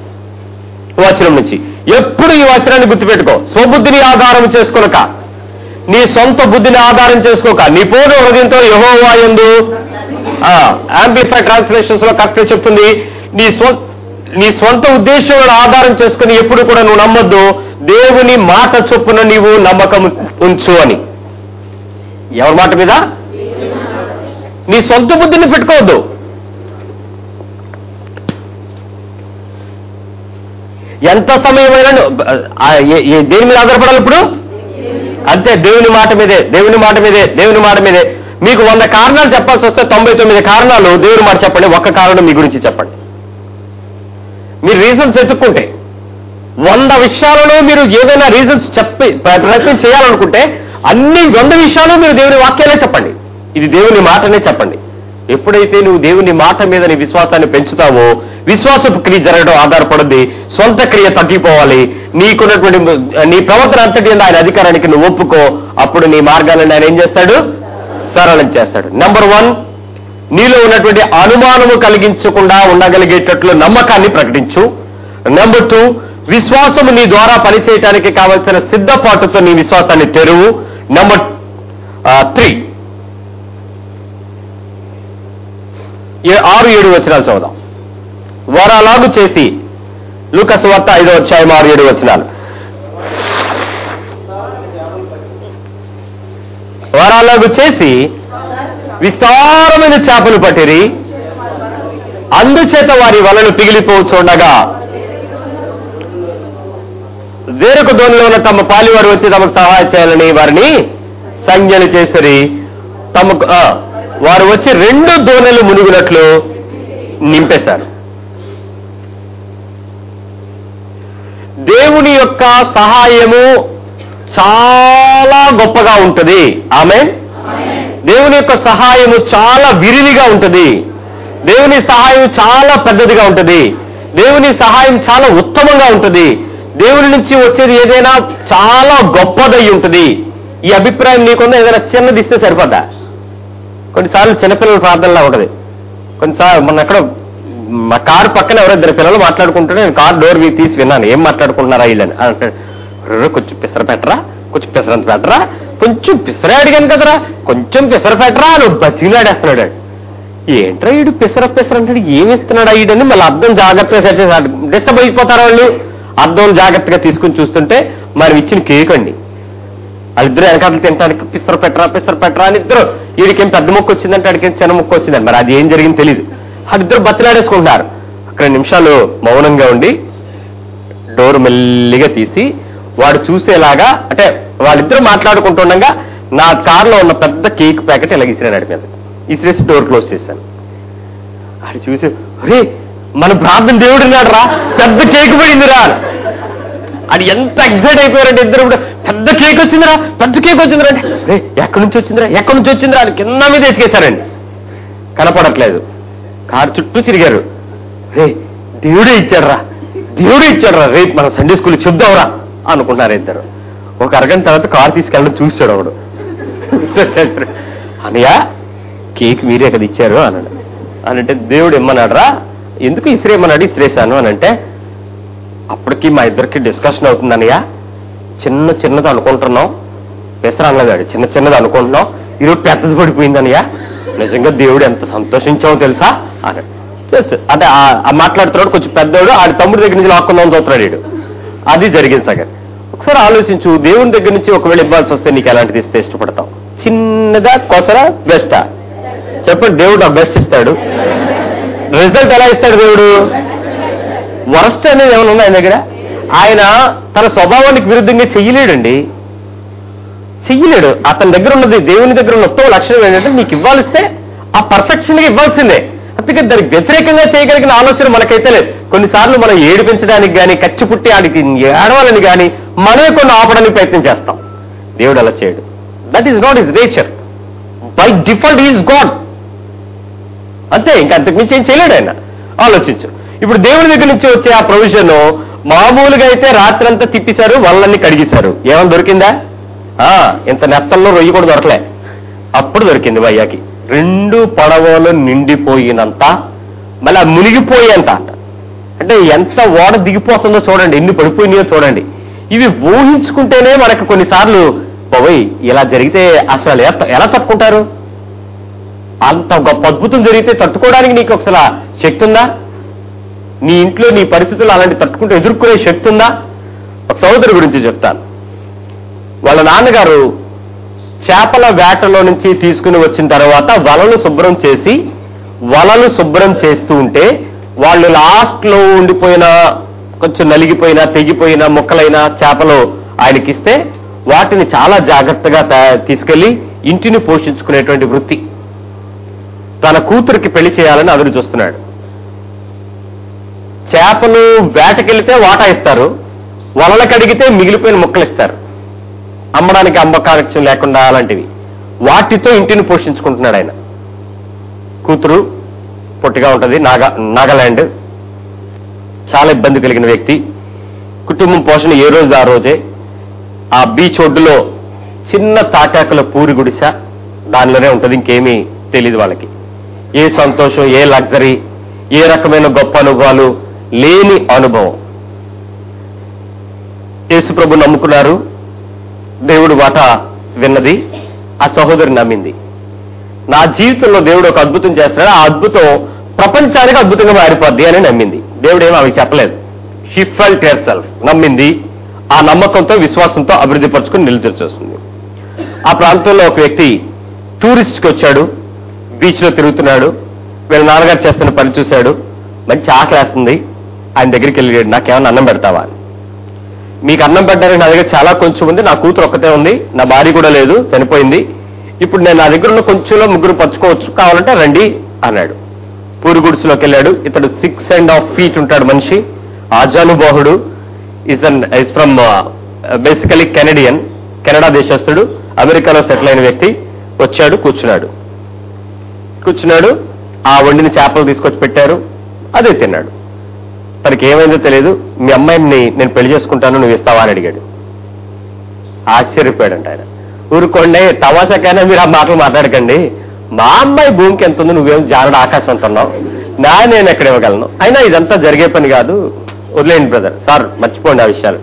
వచనం నుంచి ఎప్పుడు ఈ వచనాన్ని గుర్తుపెట్టుకో స్వబుద్ధిని ఆధారం చేసుకొనక నీ సొంత బుద్ధిని ఆధారం చేసుకోక నీ పూర్ణ హృదయంతో యహోవా ఎందు యాంప్లిఫై ట్రాన్స్లేషన్స్ లో కరెక్ట్ చెప్తుంది నీ స్వ నీ సొంత ఉద్దేశం ఆధారం చేసుకుని ఎప్పుడు కూడా నువ్వు నమ్మొద్దు దేవుని మాట చొప్పున నీవు నమ్మకం ఉంచు అని ఎవరి మాట మీద నీ సొంత బుద్ధిని పెట్టుకోవద్దు ఎంత సమయమైనా నువ్వు, ఆ, ఏ- ఏ- దేని మీద ఆధారపడాలి ఇప్పుడు అంతే దేవుని మాట మీదే దేవుని మాట మీదే దేవుని మాట మీదే మీకు వంద కారణాలు చెప్పాల్సి వస్తే తొంభై తొమ్మిది కారణాలు దేవుని మాట చెప్పండి ఒక్క కారణం మీ గురించి చెప్పండి మీరు రీజన్స్ ఎత్తుక్కుంటే వంద విషయాలలో మీరు ఏదైనా రీజన్స్ చెప్పి ప్ర- ప్రయత్నం చేయాలనుకుంటే అన్ని వంద విషయాలు మీరు దేవుని వాక్యాలే చెప్పండి ఇది దేవుని మాటనే చెప్పండి ఎప్పుడైతే నువ్వు దేవుని మాట మీద నీ విశ్వాసాన్ని పెంచుతావో విశ్వాసపు క్రియ జరగడం ఆధారపడుద్ది సొంత క్రియ తగ్గిపోవాలి నీకున్నటువంటి నీ ప్రవర్తన అంతటి మీద ఆయన అధికారానికి నువ్వు ఒప్పుకో అప్పుడు నీ మార్గాలను ఆయన ఏం చేస్తాడు సరళం చేస్తాడు నెంబర్ వన్ నీలో ఉన్నటువంటి అనుమానము కలిగించకుండా ఉండగలిగేటట్లు నమ్మకాన్ని ప్రకటించు నెంబర్ టూ విశ్వాసము నీ ద్వారా పనిచేయటానికి కావలసిన సిద్ధపాటుతో నీ విశ్వాసాన్ని తెరువు నెంబర్ త్రీ ఆరు ఏడు వచనాలు చదువుదాం వారు అలాగు చేసి లూకస్ వార్త ఐదో అధ్యాయం ఆరు ఏడు వచనాలు వారు అలాగు చేసి విస్తారమైన చేపలు పట్టిరి అందుచేత వారి వలలు పిగిలిపోచుండగా వేరొక దోనిలో ఉన్న తమ పాలివారు వచ్చి తమకు సహాయం చేయాలని వారిని సంజ్ఞలు చేసిరి తమకు ఆ, వారు వచ్చి రెండు దోణెలు మునిగినట్లు నింపేశారు దేవుని యొక్క సహాయము చాలా గొప్పగా ఉంటుంది ఆమె దేవుని యొక్క సహాయము చాలా విరివిగా ఉంటుంది దేవుని సహాయం చాలా పెద్దదిగా ఉంటుంది దేవుని సహాయం చాలా ఉత్తమంగా ఉంటుంది దేవుని నుంచి వచ్చేది ఏదైనా చాలా గొప్పదై ఉంటుంది ఈ అభిప్రాయం నీకుందా ఏదైనా చిన్నది ఇస్తే సరిపోద్దా కొన్నిసార్లు చిన్నపిల్లల ప్రార్థనలా ఉంటుంది కొన్నిసార్లు మొన్న ఎక్కడ మా కారు పక్కన ఎవరో ఇద్దరు పిల్లలు మాట్లాడుకుంటుంటే నేను కార్ డోర్ తీసి విన్నాను ఏం మాట్లాడుకుంటున్నారా వీళ్ళని అంటే "ర్ర, కొంచెం పిసర పెట్టరా కొంచెం పిసరంత పెట్టరా కొంచెం పిసరే అడిగాను కదరా కొంచెం పిసర పెట్టరా అని బతిలాడేస్తున్నాడు వాడు. ఏంట్రా ఈడు పిసర పిసర అంటాడు ఏమి ఇస్తున్నాడు ఈడని మళ్ళీ అర్థం జాగ్రత్తగా సెట్ చేశాడు డిస్టర్బ్ అయిపోతారు వాళ్ళు అర్థం జాగ్రత్తగా తీసుకుని చూస్తుంటే మనం ఇచ్చిన కేక్ అండి వాళ్ళిద్దరు వెనకాతలు తినడానికి పిసర పెట్టరా పిసర పెట్టరా అని ఇద్దరు వీడికేం పెద్ద ముక్క వచ్చిందంటే ఆడికేం చిన్న ముక్క వచ్చిందండి మరి అది ఏం జరిగింది తెలియదు వాళ్ళిద్దరు బతిలాడేసుకుంటున్నారు అక్కడ నిమిషాలు మౌనంగా ఉండి డోర్ మెల్లిగా తీసి వాడు చూసేలాగా అంటే వాళ్ళిద్దరు మాట్లాడుకుంటుండగా నా కార్లో ఉన్న పెద్ద కేక్ ప్యాకెట్ ఇలా ఇసిరాడు మీద ఇసిరేసి డోర్ క్లోజ్ చేశాను అది చూసి ఒరే మన ప్రార్థన దేవుడు ఉన్నాడు రా పెద్ద కేక్ పడింది రా అది ఎంత ఎగ్జైట్ అయిపోయారంటే ఇద్దరు కూడా పెద్ద కేక్ వచ్చిందిరా పెద్ద కేక్ వచ్చిందిరా అంటే "రే, ఎక్కడి నుంచి వచ్చిందిరా ఎక్కడి నుంచి వచ్చిందిరా అని కింద మీద ఎతికేశారండి కనపడట్లేదు కారు చుట్టూ తిరిగారు రే దేవుడే ఇచ్చాడురా దేవుడే ఇచ్చాడురా రేపు మన సండే స్కూల్ చెప్దాంరా అనుకున్నారు ఇద్దరు ఒక అరగంట తర్వాత కారు తీసుకెళ్ళడం చూశాడు ఒకడు అనయ్య కేక్ మీరే కదా ఇచ్చారు అన్నాడు అని అంటే దేవుడు ఇమ్మన్నాడురా ఎందుకు ఇసిరేయమన్నాడు ఇసిరేశాను అని అంటే అప్పటికి మా ఇద్దరికి డిస్కషన్ అవుతుంది అన్నయ్య చిన్న చిన్నది అనుకుంటున్నాం పెసర అనలేదాడు చిన్న చిన్నది అనుకుంటున్నాం ఈరోజు పెద్దది పడిపోయింది అన్నయ్య నిజంగా దేవుడు ఎంత సంతోషించామో తెలుసా అని తెలుసు అంటే ఆ- ఆ మాట్లాడుతున్నాడు కొంచెం పెద్దోడు ఆడి తమ్ముడి దగ్గర నుంచి లాక్కుందాం చూస్తున్నాడు వీడు అది జరిగింది సగం ఒకసారి ఆలోచించు దేవుని దగ్గర నుంచి ఒకవేళ ఇవ్వాల్సి వస్తే నీకు ఎలాంటిది ఇస్తే ఇష్టపడతావు చిన్నదా కొసరా బెస్టా చెప్పండి దేవుడు నాకు బెస్ట్ ఇస్తాడు రిజల్ట్ ఎలా ఇస్తాడు దేవుడు వరస్ట్ అనేది ఏమైనా ఉందా ఆయన దగ్గర ఆయన తన స్వభావానికి విరుద్ధంగా చెయ్యలేడండి చెయ్యలేడు అతని దగ్గర ఉన్నది దేవుని దగ్గర ఉన్న ఉత్తమ లక్షణం ఏంటంటే నీకు ఇవ్వాలిస్తే ఆ పర్ఫెక్షన్ గా ఇవ్వాల్సిందే అందుకే దానికి వ్యతిరేకంగా చేయగలిగిన ఆలోచన మనకైతే లేదు కొన్నిసార్లు మనం ఏడిపించడానికి కానీ కచ్చి పుట్టి ఆడికి ఏడవాలని కానీ మనమే కొన్ని ఆపడానికి ప్రయత్నం చేస్తాం దేవుడు అలా చేయడు that is not his nature by default is God అంతే ఇంకా అంతకుమించి ఏం చేయలేడు ఆయన ఆలోచించు ఇప్పుడు దేవుని దగ్గర నుంచి వచ్చే ఆ ప్రొవిజన్ మామూలుగా అయితే రాత్రంతా తిప్పిశారు వాళ్ళని కడిగేశారు ఏమైనా దొరికిందా ఆ ఇంత నెత్తల్లో రొయ్యి కూడా దొరకలే అప్పుడు దొరికింది వయ్యాకి రెండు పడవలు నిండిపోయినంత మళ్ళీ ఆ మునిగిపోయేంత అంట అంటే ఎంత ఓడ దిగిపోతుందో చూడండి ఎన్ని పడిపోయినాయో చూడండి ఇవి ఊహించుకుంటేనే మనకు కొన్నిసార్లు బాబోయ్ ఇలా జరిగితే అసలు ఎలా ఎలా తట్టుకుంటారు అంత గొప్ప అద్భుతం జరిగితే తట్టుకోవడానికి నీకు ఒకసారి శక్తి ఉందా నీ ఇంట్లో నీ పరిస్థితులు అలాంటి తట్టుకుంటూ ఎదుర్కొనే శక్తి ఉందా ఒక సోదరు గురించి చెప్తాను వాళ్ళ నాన్నగారు చేపల వేటలో నుంచి తీసుకుని వచ్చిన తర్వాత వలలు శుభ్రం చేసి వలలు శుభ్రం చేస్తూ ఉంటే వాళ్ళు లాస్ట్ లో ఉండిపోయిన కొంచెం నలిగిపోయిన తెగిపోయిన ముక్కలైన చేపలు ఆయనకిస్తే వాటిని చాలా జాగ్రత్తగా తయా- తీసుకెళ్లి ఇంటిని పోషించుకునేటువంటి వృత్తి తన కూతురికి పెళ్లి చేయాలని అదురు చూస్తున్నాడు చేపలు వేటకెళ్తే వాటా ఇస్తారు వలల కడిగితే మిగిలిపోయిన ముక్కలు ఇస్తారు అమ్మడానికి అమ్మకాలక్ష్యం లేకుండా అలాంటివి వాటితో ఇంటిని పోషించుకుంటున్నాడు ఆయన కూతురు పొట్టిగా ఉంటది నాగా నాగాలాండ్ చాలా ఇబ్బంది కలిగిన వ్యక్తి కుటుంబం పోషణ ఏ రోజు ఆ రోజే ఆ బీచ్ ఒడ్డులో చిన్న తాటాకుల పూరి గుడిస దానిలోనే ఉంటది ఇంకేమీ తెలియదు వాళ్ళకి ఏ సంతోషం ఏ లగ్జరీ ఏ రకమైన గొప్ప అనుభవాలు లేని అనుభవం యేసుప్రభు నమ్ముకున్నారు దేవుడు మాట విన్నది ఆ సహోదరి నమ్మింది నా జీవితంలో దేవుడు ఒక అద్భుతం చేస్తున్నాడు ఆ అద్భుతం ప్రపంచానికి అద్భుతంగా మారిపోద్ది అని నమ్మింది దేవుడు ఏమో ఆమెకి చెప్పలేదు షీ ఫెల్ట్ యర్ సెల్ఫ్ నమ్మింది ఆ నమ్మకంతో విశ్వాసంతో అభివృద్ధి పరుచుకుని నిలిచి చూస్తుంది ఆ ప్రాంతంలో ఒక వ్యక్తి టూరిస్ట్కి వచ్చాడు బీచ్ లో తిరుగుతున్నాడు వీళ్ళ నాన్నగారు చేస్తున్న పని చూశాడు మంచి ఆకలేస్తుంది ఆయన దగ్గరికి వెళ్ళాడు నాకేమన్నా అన్నం పెడతావా అని మీకు అన్నం పెట్టడానికి నా దగ్గర చాలా కొంచెం ఉంది నా కూతురు ఒక్కతే ఉంది నా భార్య కూడా లేదు చనిపోయింది ఇప్పుడు నేను నా దగ్గర ఉన్న కొంచెంలో ముగ్గురు పంచుకోవచ్చు కావాలంటే రండి అన్నాడు పూరి గుడిసెలోకి వెళ్ళాడు ఇతడు సిక్స్ అండ్ హాఫ్ ఫీట్ ఉంటాడు మనిషి ఆజానుబాహుడు is an is from basically Canadian Canada దేశస్తుడు అమెరికాలో సెటిల్ అయిన వ్యక్తి వచ్చాడు కూర్చున్నాడు కూర్చున్నాడు ఆ వండిన చేపలు తీసుకొచ్చి పెట్టారు అదే తిన్నాడు తనకి ఏమైందో తెలియదు మీ అమ్మాయిని నేను పెళ్లి చేసుకుంటాను నువ్వు ఇస్తావా అని అడిగాడు ఆశ్చర్యపోయాడంట ఆయన ఊరుకోండి తమాషాకైనా మీరు ఆ మాటలు మాట్లాడకండి మా అమ్మాయి భూమికి ఎంత ఉంది నువ్వేం జారడ ఆకాశం అంటున్నావు నా నేను ఎక్కడ ఇవ్వగలను అయినా ఇదంతా జరిగే పని కాదు వదిలేండి బ్రదర్ సార్ మర్చిపోండి ఆ విషయాలు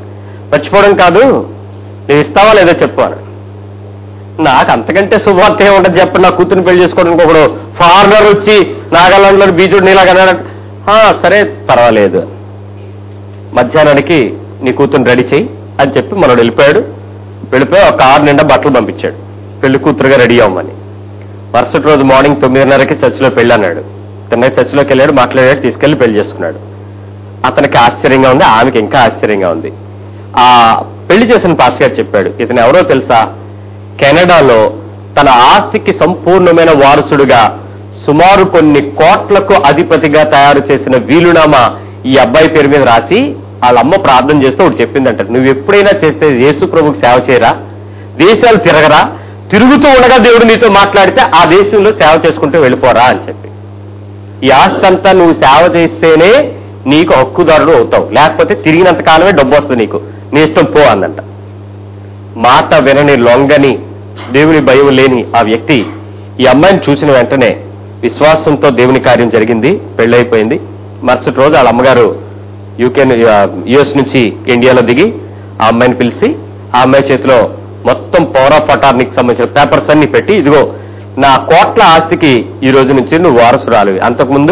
మర్చిపోవడం కాదు నువ్వు ఇస్తావా లేదో చెప్పు అని నాకు అంతకంటే శుభవార్త ఏముంటుంది చెప్పండి నా కూతురు పెళ్లి చేసుకోవడానికి ఒకడు ఫారినర్ వచ్చి నాగాలాండ్లో బీజుడు నీలాగా సరే పర్వాలేదు మధ్యాహ్నానికి నీ కూతురు రెడీ చెయ్యి అని చెప్పి మనోడు వెళ్ళిపోయాడు వెళ్ళిపోయి ఒక ఆరు నిండా బట్టలు పంపించాడు పెళ్లి కూతురుగా రెడీ అవ్వమని మరుసటి రోజు మార్నింగ్ తొమ్మిదిన్నరకి చర్చిలో పెళ్ళి అన్నాడు తిన్నగా చర్చిలోకి వెళ్ళాడు మాట్లాడాడు తీసుకెళ్లి పెళ్లి చేసుకున్నాడు అతనికి ఆశ్చర్యంగా ఉంది ఆమెకి ఇంకా ఆశ్చర్యంగా ఉంది ఆ పెళ్లి చేసిన పాస్టర్ గారు చెప్పాడు ఇతను ఎవరో తెలుసా కెనడాలో తన ఆస్తికి సంపూర్ణమైన వారసుడుగా సుమారు కొన్ని కోట్లకు అధిపతిగా తయారు చేసిన వీలునామా ఈ అబ్బాయి పేరు మీద రాసి వాళ్ళ అమ్మ ప్రార్థన చేస్తూ ఒకటి చెప్పిందంట నువ్వు ఎప్పుడైనా చేస్తే యేసు ప్రభుకు సేవ చేయరా దేశాలు తిరగరా తిరుగుతూ ఉండగా దేవుడు నీతో మాట్లాడితే ఆ దేశంలో సేవ చేసుకుంటూ వెళ్ళిపోరా అని చెప్పి ఈ ఆస్తి అంతా నువ్వు సేవ చేస్తేనే నీకు హక్కుదారుడు అవుతావు లేకపోతే తిరిగినంత కాలమే డబ్బు వస్తుంది నీకు నీ ఇష్టం పో అందంట మాట వినని లొంగని దేవుని భయం లేని ఆ వ్యక్తి ఈ అమ్మాయిని చూసిన వెంటనే విశ్వాసంతో దేవుని కార్యం జరిగింది పెళ్ళైపోయింది మరుసటి రోజు వాళ్ళ అమ్మగారు యూకే యుఎస్ నుంచి ఇండియాలో దిగి ఆ అమ్మాయిని పిలిచి ఆ అమ్మాయి చేతిలో మొత్తం పవర్ ఆఫ్ అటార్నీకి సంబంధించిన పేపర్స్ అన్ని పెట్టి ఇదిగో నా కోట్ల ఆస్తికి ఈ రోజు నుంచి నువ్వు వారసురాలివి అంతకుముందు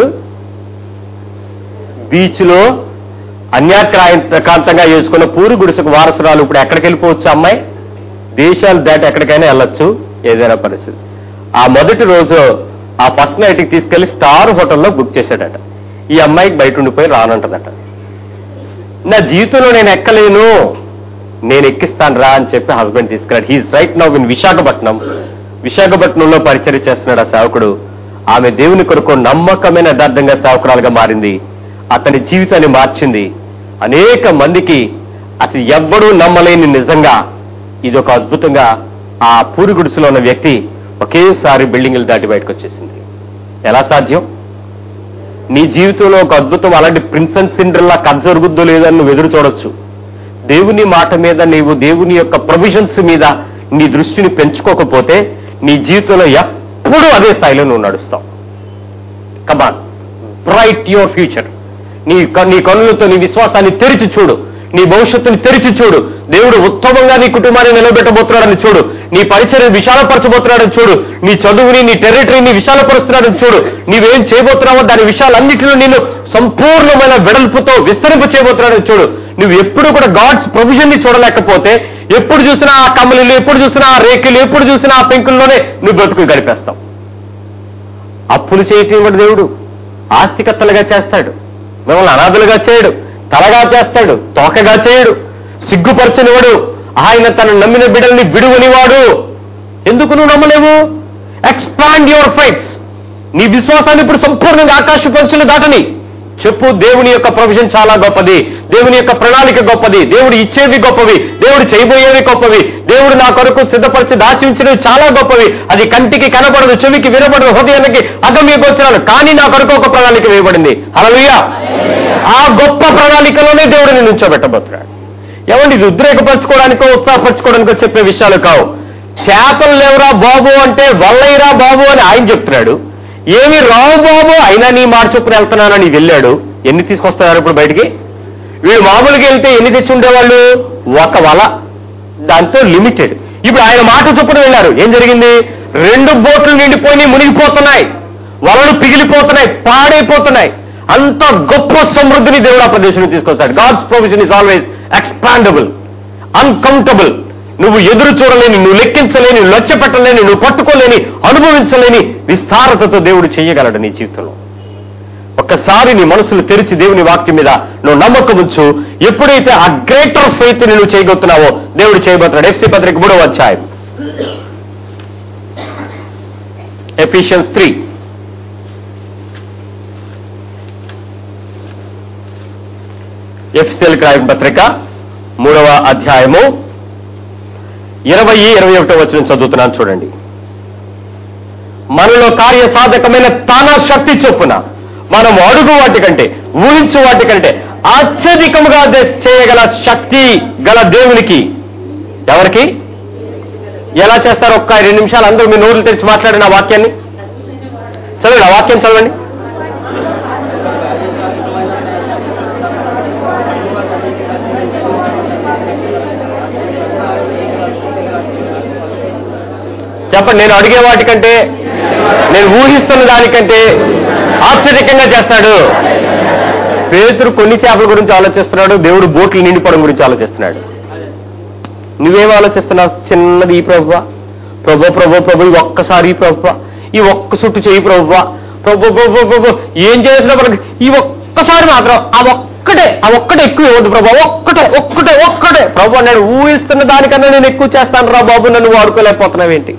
బీచ్ లో అన్యాక్రాంతంగా చేసుకున్న పూరి గుడిసెకు వారసురాలు ఇప్పుడు ఎక్కడికి వెళ్ళిపోవచ్చు అమ్మాయి దేశాలు దాటి ఎక్కడికైనా వెళ్ళొచ్చు ఏదైనా పరిస్థితి ఆ మొదటి రోజు ఆ ఫస్ట్ నైట్ కి తీసుకెళ్లి స్టార్ హోటల్లో బుక్ చేశాడట ఈ అమ్మాయికి బయట ఉండిపోయి రానంటదట నా జీవితంలో నేను ఎక్కలేను నేను ఎక్కిస్తాను రా అని చెప్పి హస్బెండ్ తీసుకెళ్ళాడు he's right now in Visakhapatnam విశాఖపట్నంలో పరిచయం చేస్తున్నాడు ఆ సేవకుడు ఆమె దేవుని కొరకు నమ్మకమైన యథార్థంగా సేవకురాలుగా మారింది అతని జీవితాన్ని మార్చింది అనేక మందికి అసలు ఎవ్వడూ నమ్మలేని నిజంగా ఇది ఒక అద్భుతంగా ఆ పూరి గుడిసెలో ఉన్న వ్యక్తి ఒకేసారి బిల్డింగ్లు దాటి బయటకు వచ్చేసింది ఎలా సాధ్యం నీ జీవితంలో ఒక అద్భుతం అలాంటి ప్రిన్సెన్ సిండ్రల్లా కథ జరుగుద్దో లేదని నువ్వు ఎదురు చూడొచ్చు దేవుని మాట మీద నీవు దేవుని యొక్క ప్రొవిజన్స్ మీద నీ దృష్టిని పెంచుకోకపోతే నీ జీవితంలో ఎప్పుడూ అదే స్థాయిలో నువ్వు నడుస్తావు కమాన్ బ్రైట్ యువర్ ఫ్యూచర్ నీ క- నీ కన్నులతో నీ విశ్వాసాన్ని తెరిచి చూడు నీ భవిష్యత్తుని తెరిచి చూడు దేవుడు ఉత్తమంగా నీ కుటుంబాన్ని నిలబెట్టబోతున్నాడని చూడు నీ పరిచయం విశాలపరచబోతున్నాడని చూడు నీ చదువుని నీ టెరిటరీని విశాలపరుస్తున్నాడని చూడు నీవేం చేయబోతున్నావో దాని విషయాలన్నింటిలో నేను సంపూర్ణమైన వెడల్పుతో విస్తరింప చేయబోతున్నాడని చూడు నువ్వు ఎప్పుడు కూడా గాడ్స్ ప్రొవిజన్ ని చూడలేకపోతే ఎప్పుడు చూసినా ఆ కమ్మలు ఎప్పుడు చూసినా ఆ రేకులు ఎప్పుడు చూసినా ఆ పెంకుల్లోనే నువ్వు బ్రతుకు గడిపేస్తావు అప్పులు చేయటం కూడా దేవుడు ఆస్తికత్తలుగా చేస్తాడు మిమ్మల్ని అనాథులుగా చేయడు తలగా చేస్తాడు తోకగా చేయడు సిగ్గుపరచనివాడు ఆయన తన నమ్మిన బిడ్డల్ని విడువనివాడు ఎందుకు నువ్వు నమ్మలేవు ఎక్స్పాండ్ యువర్ ఫైట్స్ నీ విశ్వాసాన్ని ఇప్పుడు సంపూర్ణంగా ఆకాశ పంచులు దాటని చెప్పు దేవుని యొక్క ప్రొవిజన్ చాలా గొప్పది దేవుని యొక్క ప్రణాళిక గొప్పది దేవుడు ఇచ్చేవి గొప్పవి దేవుడు చేయబోయేవి గొప్పవి దేవుడు నా కొరకు సిద్ధపరిచి దాచి ఉంచినవి చాలా గొప్పవి అది కంటికి కనపడదు చెవికి వినపడదు హృదయానికి అగమ్య గోచరాలు కానీ నా కొరకు ఒక ప్రణాళిక వేయబడింది హల్లెలూయా ఆ గొప్ప ప్రణాళికలోనే దేవుడిని నుంచోబెట్టబోతున్నాడు ఏమండి ఇది ఉద్రేకపరచుకోవడానికో ఉత్సాహపరచుకోవడానికో చెప్పే విషయాలు కావు చేతలు లేవురా బాబు అంటే వల్లయ్యరా బాబు అని ఆయన చెప్తున్నాడు ఏమి రావు బాబు అయినా నీ మాట చొప్పున వెళ్తున్నానని వెళ్ళాడు ఎన్ని తీసుకొస్తున్నారు ఇప్పుడు బయటికి వీళ్ళు మామూలుగా వెళ్తే ఎన్ని తెచ్చి ఉండేవాళ్ళు ఒక వల దాంతో లిమిటెడ్ ఇప్పుడు ఆయన మాట చొప్పున వెళ్ళారు ఏం జరిగింది రెండు బోట్లు నిండిపోయి మునిగిపోతున్నాయి వలలు పిగిలిపోతున్నాయి పాడైపోతున్నాయి అంత గొప్ప సమృద్ధిని దేవుడు ఆ ప్రదేశం తీసుకొస్తాడు God's provision is always expandable uncountable నువ్వు ఎదురు చూడలేని నువ్వు లెక్కించలేని లొచ్చ పెట్టలేని నువ్వు పట్టుకోలేని అనుభవించలేని విస్తారతతో దేవుడు చేయగలడు నీ జీవితంలో ఒక్కసారి నీ మనసులు తెరిచి దేవుని వాక్యం మీద నువ్వు నమ్మకం ఉంచు ఎప్పుడైతే ఆ గ్రేటర్ ఫెయిత్ నువ్వు చేయగలుగుతున్నావో దేవుడు చేయబోతున్నాడు ఎఫ్సి పత్రిక మూడవ అధ్యాయం ఎఫిషియన్స్ త్రీ ఎఫ్సిఎల్ రాయన పత్రిక మూడవ అధ్యాయము ఇరవై ఇరవై ఒకటో వచ్చిన చదువుతున్నాను చూడండి మనలో కార్యసాధకమైన తన శక్తి చొప్పున మనం అడుగు వాటి కంటే ఊహించు వాటి కంటే అత్యధికముగా దే- చేయగల శక్తి గల దేవునికి ఎవరికి ఎలా చేస్తారు ఒక్క రెండు నిమిషాలు అందరూ మీ నోట్లు తెరిచి మాట్లాడిన ఆ వాక్యాన్ని చదవండి ఆ వాక్యం చదవండి చెప్పండి నేను అడిగే వాటికంటే నేను ఊహిస్తున్న దానికంటే ఆశ్చర్యకంగా చేస్తాడు పేతురు కొన్ని చేపల గురించి ఆలోచిస్తున్నాడు దేవుడు బోట్లు నిండిపోవడం గురించి ఆలోచిస్తున్నాడు నువ్వేం ఆలోచిస్తున్నావు చిన్నది ఈ ప్రభువా ప్రభు ప్రభు ప్రభు ఈ ఒక్కసారి ఈ ప్రభువా ఈ ఒక్క చుట్టు చేయి ప్రభువా ప్రభు ప్రభు ప్రభు ఏం చేసినా మనకి ఈ ఒక్కసారి మాత్రం ఆ ఒక్కటే ఆ ఒక్కటే ఎక్కువ ఇవ్వద్దు ప్రభు ఒక్కటే ఒక్కటే ఒక్కటే ప్రభు నేను ఊహిస్తున్న దానికన్నా నేను ఎక్కువ చేస్తాను రా బాబు నన్ను వాడుకోలేకపోతున్నావేంటి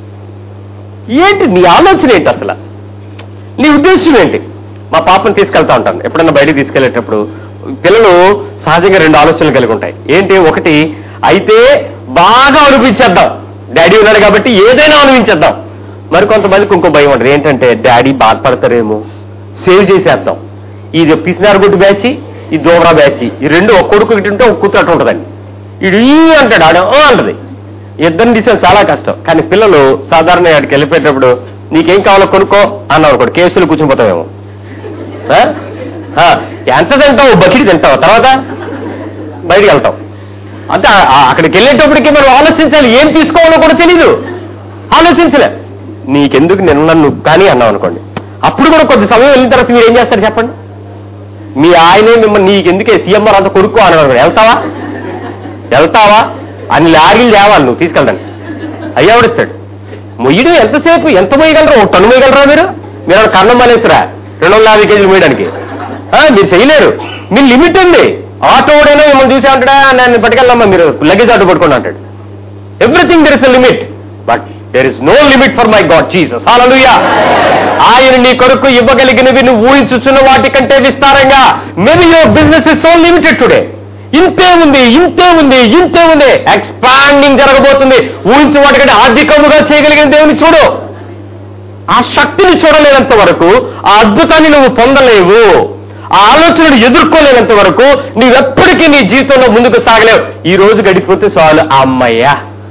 ఏంటి నీ ఆలోచన ఏంటి అసలు నీ ఉద్దేశం ఏంటి మా పాపను తీసుకెళ్తా ఉంటాను ఎప్పుడన్నా బయటికి తీసుకెళ్లేటప్పుడు పిల్లలు సహజంగా రెండు ఆలోచనలు కలిగి ఉంటాయి ఏంటి ఒకటి అయితే బాగా అనిపించేద్దాం డాడీ ఉన్నాడు కాబట్టి ఏదైనా అనిపించేద్దాం మరి కొంతమందికి ఇంకో భయం ఉంటుంది ఏంటంటే డాడీ బాధపడతారేమో సేవ్ చేసేద్దాం ఇది పిసినారగుడ్డు బ్యాచ్ ఈ దోమరా బ్యాచ్ ఈ రెండు ఒక కొడుకు ఇటుంటే ఒక కూతురు అటు ఉంటుందండి ఇది ఈ అంటాడు ఆడ "ఆ" అంటది ఇద్దరిని తీసేది చాలా కష్టం కానీ పిల్లలు సాధారణ ఆడికి వెళ్ళిపోయేటప్పుడు నీకేం కావాలో కొనుక్కో అన్నారు ఒకటి కేసులు కూర్చునిపోతావేమో ఆ? ఆ, ఎంత తింటావు బకిడి తింటావు తర్వాత బయటికి వెళ్తాం అంటే ఆ- ఆ- అక్కడికి వెళ్ళేటప్పటికి మనం ఆలోచించాలి ఏం తీసుకోవాలో కూడా తెలీదు ఆలోచించలే నీకెందుకు నిన్న నన్ను కానీ అన్నావు అనుకోండి అప్పుడు కూడా కొద్ది సమయం వెళ్ళిన తర్వాత మీరు ఏం చేస్తారు చెప్పండి మీ ఆయనే మిమ్మల్ని నీకెందుకే సీఎంఆర్ అంతా కొనుక్కో అన్నాడు వెళ్తావా వెళ్తావా అన్ని లారీలు తేవాలి నువ్వు తీసుకెళ్తాను అయ్యావిడిస్తాడు మొయ్యడం ఎంతసేపు ఎంత మొయ్యగలరా ఒక టన్ను మొయ్యగలరా మీరు మీరు అక్కడ కన్నం మానేసరా రెండు వందల యాభై కేజీలు మొయ్యడానికి ఆ, మీరు చేయలేరు మీ లిమిట్ ఉంది ఆటోడైనా మిమ్మల్ని చూసా అంటాడా నేను పట్టుకెళ్ళమ్మా మీరు లగేజ్ ఆటో పట్టుకోండి అంటాడు everything there is a limit but there is no limit for my God Jesus hallelujah ఆయన నీ కొరకు ఇవ్వగలిగినవి నువ్వు ఊహించుచున్న వాటికంటే విస్తారంగా maybe your business is so limited today ఇంతే ఉంది ఇంతే ఉంది ఇంతే ఉంది ఎక్స్పాండింగ్ జరగబోతుంది ఊహించే వాటికంటే అధికముగా చేయగలిగిన దేవుని చూడు ఆ శక్తిని చూడలేనంత వరకు ఆ అద్భుతాన్ని నువ్వు పొందలేవు ఆ ఆలోచనను ఎదుర్కోలేనంత వరకు నీవెప్పటికీ నీ జీవితంలో ముందుకు సాగలేవు ఈ రోజు గడిపోతే చాలు అమ్మయ్యా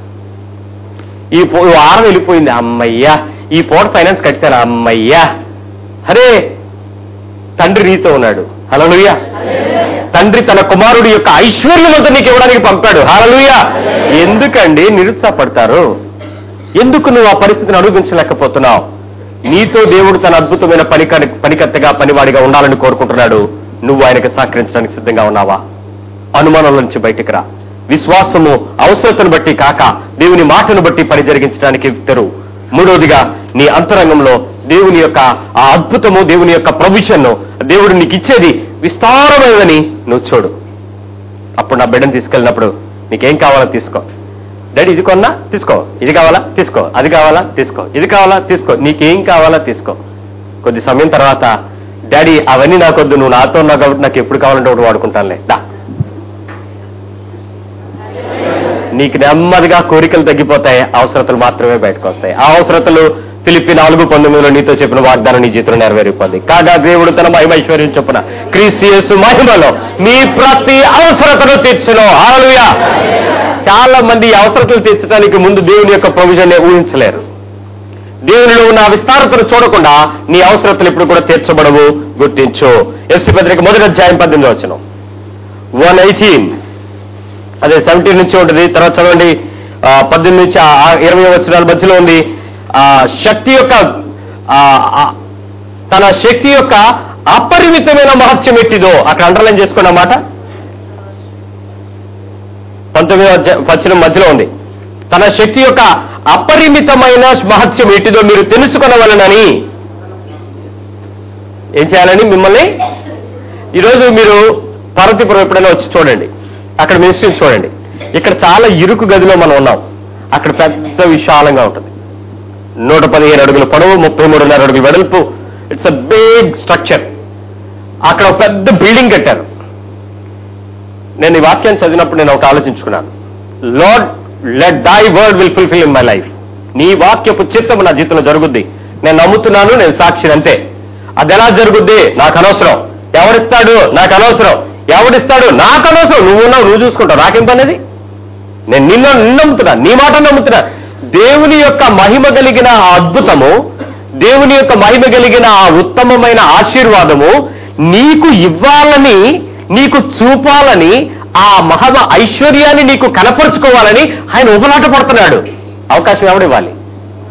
ఈ పో- ఈ వారం వెళ్ళిపోయింది అమ్మయ్యా ఈ పూట ఫైనాన్స్ కట్టాను అమ్మయ్యా అరే తండ్రి నీతో ఉన్నాడు హలలుయ తండ్రి తన కుమారుడి యొక్క ఐశ్వర్యమంతా నీకు ఇవ్వడానికి పంపాడు హలలుయ ఎందుకండి నిరుత్సాహపడతారు ఎందుకు నువ్వు ఆ పరిస్థితిని అనుభవించలేకపోతున్నావు నీతో దేవుడు తన అద్భుతమైన పని పనికత్తగా పనివాడిగా ఉండాలని కోరుకుంటున్నాడు నువ్వు ఆయనకు సహకరించడానికి సిద్ధంగా ఉన్నావా అనుమానం నుంచి బయటికి రా విశ్వాసము అవసరతను బట్టి కాక దేవుని మాటను బట్టి పని జరిగించడానికి తెరు మూడవదిగా నీ అంతరంగంలో దేవుని యొక్క ఆ అద్భుతము దేవుని యొక్క ప్రొవిజన్ దేవుడు నీకు ఇచ్చేది విస్తారమైనదని నువ్వు చూడు అప్పుడు నా బిడ్డను తీసుకెళ్ళినప్పుడు నీకేం కావాలో తీసుకో డాడీ ఇది కొన్నా తీసుకో ఇది కావాలా తీసుకో అది కావాలా తీసుకో ఇది కావాలా తీసుకో నీకేం కావాలా తీసుకో కొద్ది సమయం తర్వాత డాడీ అవన్నీ నాకొద్దు నువ్వు నాతో ఉన్నావు కాబట్టి నాకు ఎప్పుడు కావాలంటే ఒకటి వాడుకుంటానులే దా నీకు నెమ్మదిగా కోరికలు తగ్గిపోతాయి అవసరతలు మాత్రమే బయటకు వస్తాయి ఆ అవసరతలు ఫిలిప్పి నాలుగు పంతొమ్మిదిలో నీతో చెప్పిన వాగ్దానం నీ జీవితంలో నెరవేరిపోద్ది కాగా దేవుడు తన మహిమైశ్వర్యం చొప్పున క్రీస్తియస్సు మహిమలో మీ ప్రతి అవసరతను తీర్చును హల్లెలూయా చాలా మంది ఈ అవసరతలు తీర్చడానికి ముందు దేవుని యొక్క ప్రొవిజన్ ఊహించలేరు దేవునిలో ఉన్న ఆ విస్తారతను చూడకుండా నీ అవసరతలు ఇప్పుడు కూడా తీర్చబడవు గుర్తించు ఎఫ్సి పత్రిక మొదటి అధ్యాయం పద్దెనిమిది వచ్చిన వన్ ఎయిటీన్ అదే సెవెంటీన్ నుంచి ఉంటుంది తర్వాత చదవండి ఆ, పద్దెనిమిది నుంచి ఆ- ఆ ఇరవై వచ్చినాల మధ్యలో ఉంది ఆ శక్తి యొక్క ఆ, ఆ, తన శక్తి యొక్క అపరిమితమైన మహత్యం ఎట్టిదో అక్కడ అండర్లైన్ చేసుకున్న మాట పంతొమ్మిదో అధ్యాయం పచ్చిన మధ్యలో ఉంది తన శక్తి యొక్క అపరిమితమైన మహత్యం ఎట్టిదో మీరు తెలుసుకొనవలనని ఏం చేయాలని మిమ్మల్ని ఈరోజు మీరు పార్వతీపురం ఎప్పుడైనా వచ్చి చూడండి అక్కడ మినిస్ట్రీ చూడండి ఇక్కడ చాలా ఇరుకు గదిలో మనం ఉన్నాం అక్కడ పెద్ద విశాలంగా ఉంటుంది నూట పదిహేను అడుగుల పొడవు ముప్పై మూడున్నర అడుగుల వెడల్పు ఇట్స్ అ బిగ్ స్ట్రక్చర్ అక్కడ ఒక పెద్ద బిల్డింగ్ కట్టారు నేను ఈ వాక్యాన్ని చదివినప్పుడు నేను ఒకటి ఆలోచించుకున్నాను Lord let thy word will fulfil in my life నీ వాక్యపు చిత్తము నా జీవితంలో జరుగుద్ది నేను నమ్ముతున్నాను నేను సాక్షిని అంతే అది ఎలా జరుగుద్ది నాకు అనవసరం ఎవరిస్తాడు నాకు అనవసరం ఎవడిస్తాడు నాకు అనవసరం నువ్వు ఉన్నావు నువ్వు చూసుకుంటావు నాకేం పనేది నేను నిన్న నిన్ను నమ్ముతున్నా నీ మాట నమ్ముతున్నా దేవుని యొక్క మహిమ కలిగిన ఆ అద్భుతము దేవుని యొక్క మహిమ కలిగిన ఆ ఉత్తమమైన ఆశీర్వాదము నీకు ఇవ్వాలని నీకు చూపాలని ఆ మహమ ఐశ్వర్యాన్ని నీకు కనపరుచుకోవాలని ఆయన ఉపలాట పడుతున్నాడు అవకాశం ఎవడివ్వాలి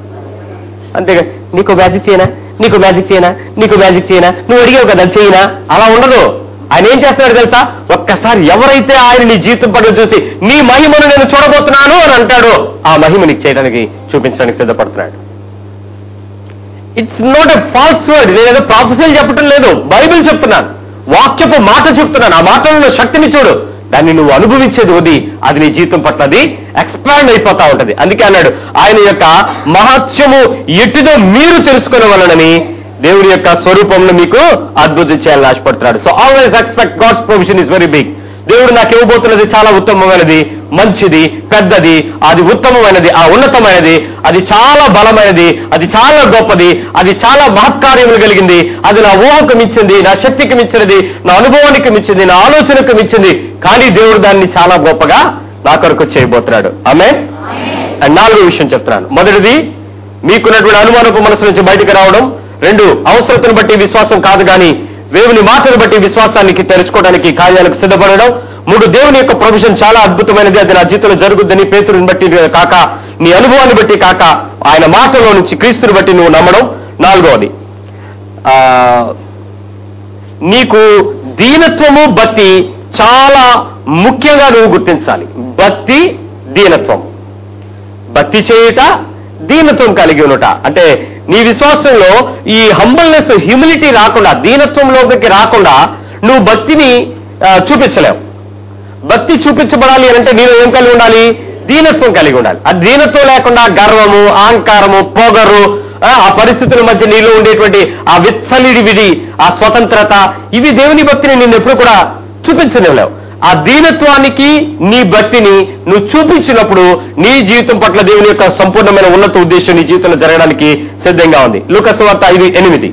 అంతేగా నీకు మ్యాజిక్ చేయనా నీకు మ్యాజిక్ చేయనా నీకు మ్యాజిక్ చేయనా నువ్వు అడిగావు కదా అది చేయనా అలా ఉండదు ఆయన ఏం చేస్తున్నాడు తెలుసా ఒక్కసారి ఎవరైతే ఆయన నీ జీవితం పట్ల చూసి నీ మహిమను నేను చూడబోతున్నాను అని అంటాడో ఆ మహిమ నీకు చేయడానికి చూపించడానికి సిద్ధపడుతున్నాడు it's not a false word నేనేదో ప్రాఫెసీలు చెప్పటం లేదు బైబిల్ చెప్తున్నాను వాక్యపు మాట చెప్తున్నాను ఆ మాటలో శక్తిని చూడు దాన్ని నువ్వు అనుభవించేది వది అది నీ జీవితం పట్ల అది ఎక్స్పాండ్ అయిపోతా ఉంటది అందుకే అన్నాడు ఆయన యొక్క మహత్యము ఎట్టిదో మీరు తెలుసుకునే వలనని దేవుడి యొక్క స్వరూపంలో మీకు అద్భుతం చేయాలని ఆశపడుతున్నాడు so always expect God's provision is very big దేవుడు నాకు ఇవ్వబోతున్నది చాలా ఉత్తమమైనది మంచిది పెద్దది అది ఉత్తమమైనది ఆ ఉన్నతమైనది అది చాలా బలమైనది అది చాలా గొప్పది అది చాలా మహత్కార్యములు కలిగింది అది నా ఊహకు మించింది నా శక్తికి మించినది నా అనుభవానికి మించింది నా ఆలోచనకు మించింది కానీ దేవుడు దాన్ని చాలా గొప్పగా నా కొరకు చేయబోతున్నాడు ఆమె అండ్ నాలుగో విషయం చెప్తున్నాను మొదటిది మీకున్నటువంటి అనుమానపు మనసు నుంచి బయటకు రావడం రెండు అవసరతను బట్టి విశ్వాసం కాదు కానీ దేవుని మాటను బట్టి విశ్వాసానికి తెరుచుకోవడానికి కార్యాలకు సిద్ధపడడం మూడు దేవుని యొక్క ప్రొవిజన్ చాలా అద్భుతమైనది అది నా జీవితంలో జరుగుద్దని పేతురుని బట్టి కాక నీ అనుభవాన్ని బట్టి కాక ఆయన మాటలో నుంచి క్రీస్తుని బట్టి నువ్వు నమ్మడం నాలుగవది ఆ, నీకు దీనత్వము భక్తి చాలా ముఖ్యంగా నువ్వు గుర్తించాలి భక్తి దీనత్వం భక్తి చేయుట దీనత్వం కలిగి ఉండుట అంటే నీ విశ్వాసంలో ఈ హంబల్నెస్ హ్యూమిలిటీ రాకుండా దీనత్వంలోకి రాకుండా నువ్వు భక్తిని ఆ, చూపించలేవు భక్తి చూపించబడాలి అని అంటే నీలో ఏం కలిగి ఉండాలి దీనత్వం కలిగి ఉండాలి ఆ దీనత్వం లేకుండా గర్వము అహంకారము పొగరు ఆ, ఆ పరిస్థితుల మధ్య నీలో ఉండేటువంటి ఆ విచ్చలిడివిడి ఆ స్వతంత్రత ఇవి దేవుని భక్తిని నిన్ను ఎప్పుడు కూడా చూపించలేవు ఆ దీనత్వానికి నీ భక్తిని నువ్వు చూపించినప్పుడు నీ జీవితం పట్ల దేవుని యొక్క సంపూర్ణమైన ఉన్నత ఉద్దేశం నీ జీవితంలో జరగడానికి సిద్ధంగా ఉంది లూకస్ వార్త ఐదు ఎనిమిది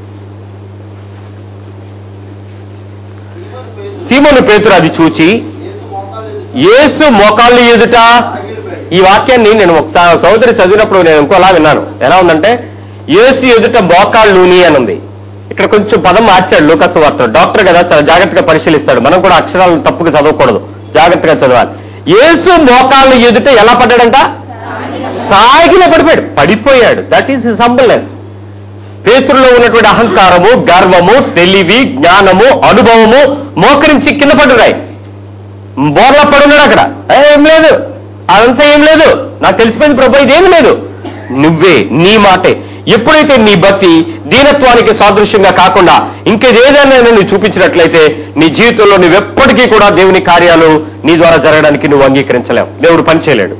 సీమోను పేతురు అది చూచి యేసు మోకాళ్ళు ఎదుట ఈ వాక్యాన్ని నేను ఒకసారి సోదరి చదివినప్పుడు నేను ఇంకోలా విన్నాను ఎలా ఉందంటే యేసు ఎదుట మోకాళ్ళు నూని అని ఉంది ఇక్కడ కొంచెం పదం మార్చాడు లూకస్ వార్త డాక్టర్ కదా చాలా జాగ్రత్తగా పరిశీలిస్తాడు మనం కూడా అక్షరాలను తప్పుగా చదవకూడదు జాగ్రత్తగా చదవాలి యేసు మోకాళ్ళు ఎదుట ఎలా పడ్డాడంట సాగిన పడిపోయాడు పడిపోయాడు దట్ ఈస్ హంబల్నెస్ పేతురులో ఉన్నటువంటి అహంకారము గర్వము తెలివి జ్ఞానము అనుభవము మోకరించి కింద పడున్నాయి బోర్ల పడున్నాడు అక్కడ "ఏ, ఏం లేదు అదంతా ఏం లేదు నాకు తెలిసిపోయింది ప్రభు ఇదేం లేదు నువ్వే నీ మాటే ఎప్పుడైతే నీ భక్తి దీనత్వానికి సాదృశ్యంగా కాకుండా ఇంకేదేదైనా నువ్వు చూపించినట్లయితే నీ జీవితంలో నువ్వెప్పటికీ కూడా దేవుని కార్యాలు నీ ద్వారా జరగడానికి నువ్వు అంగీకరించలేవు దేవుడు పని చేయలేడు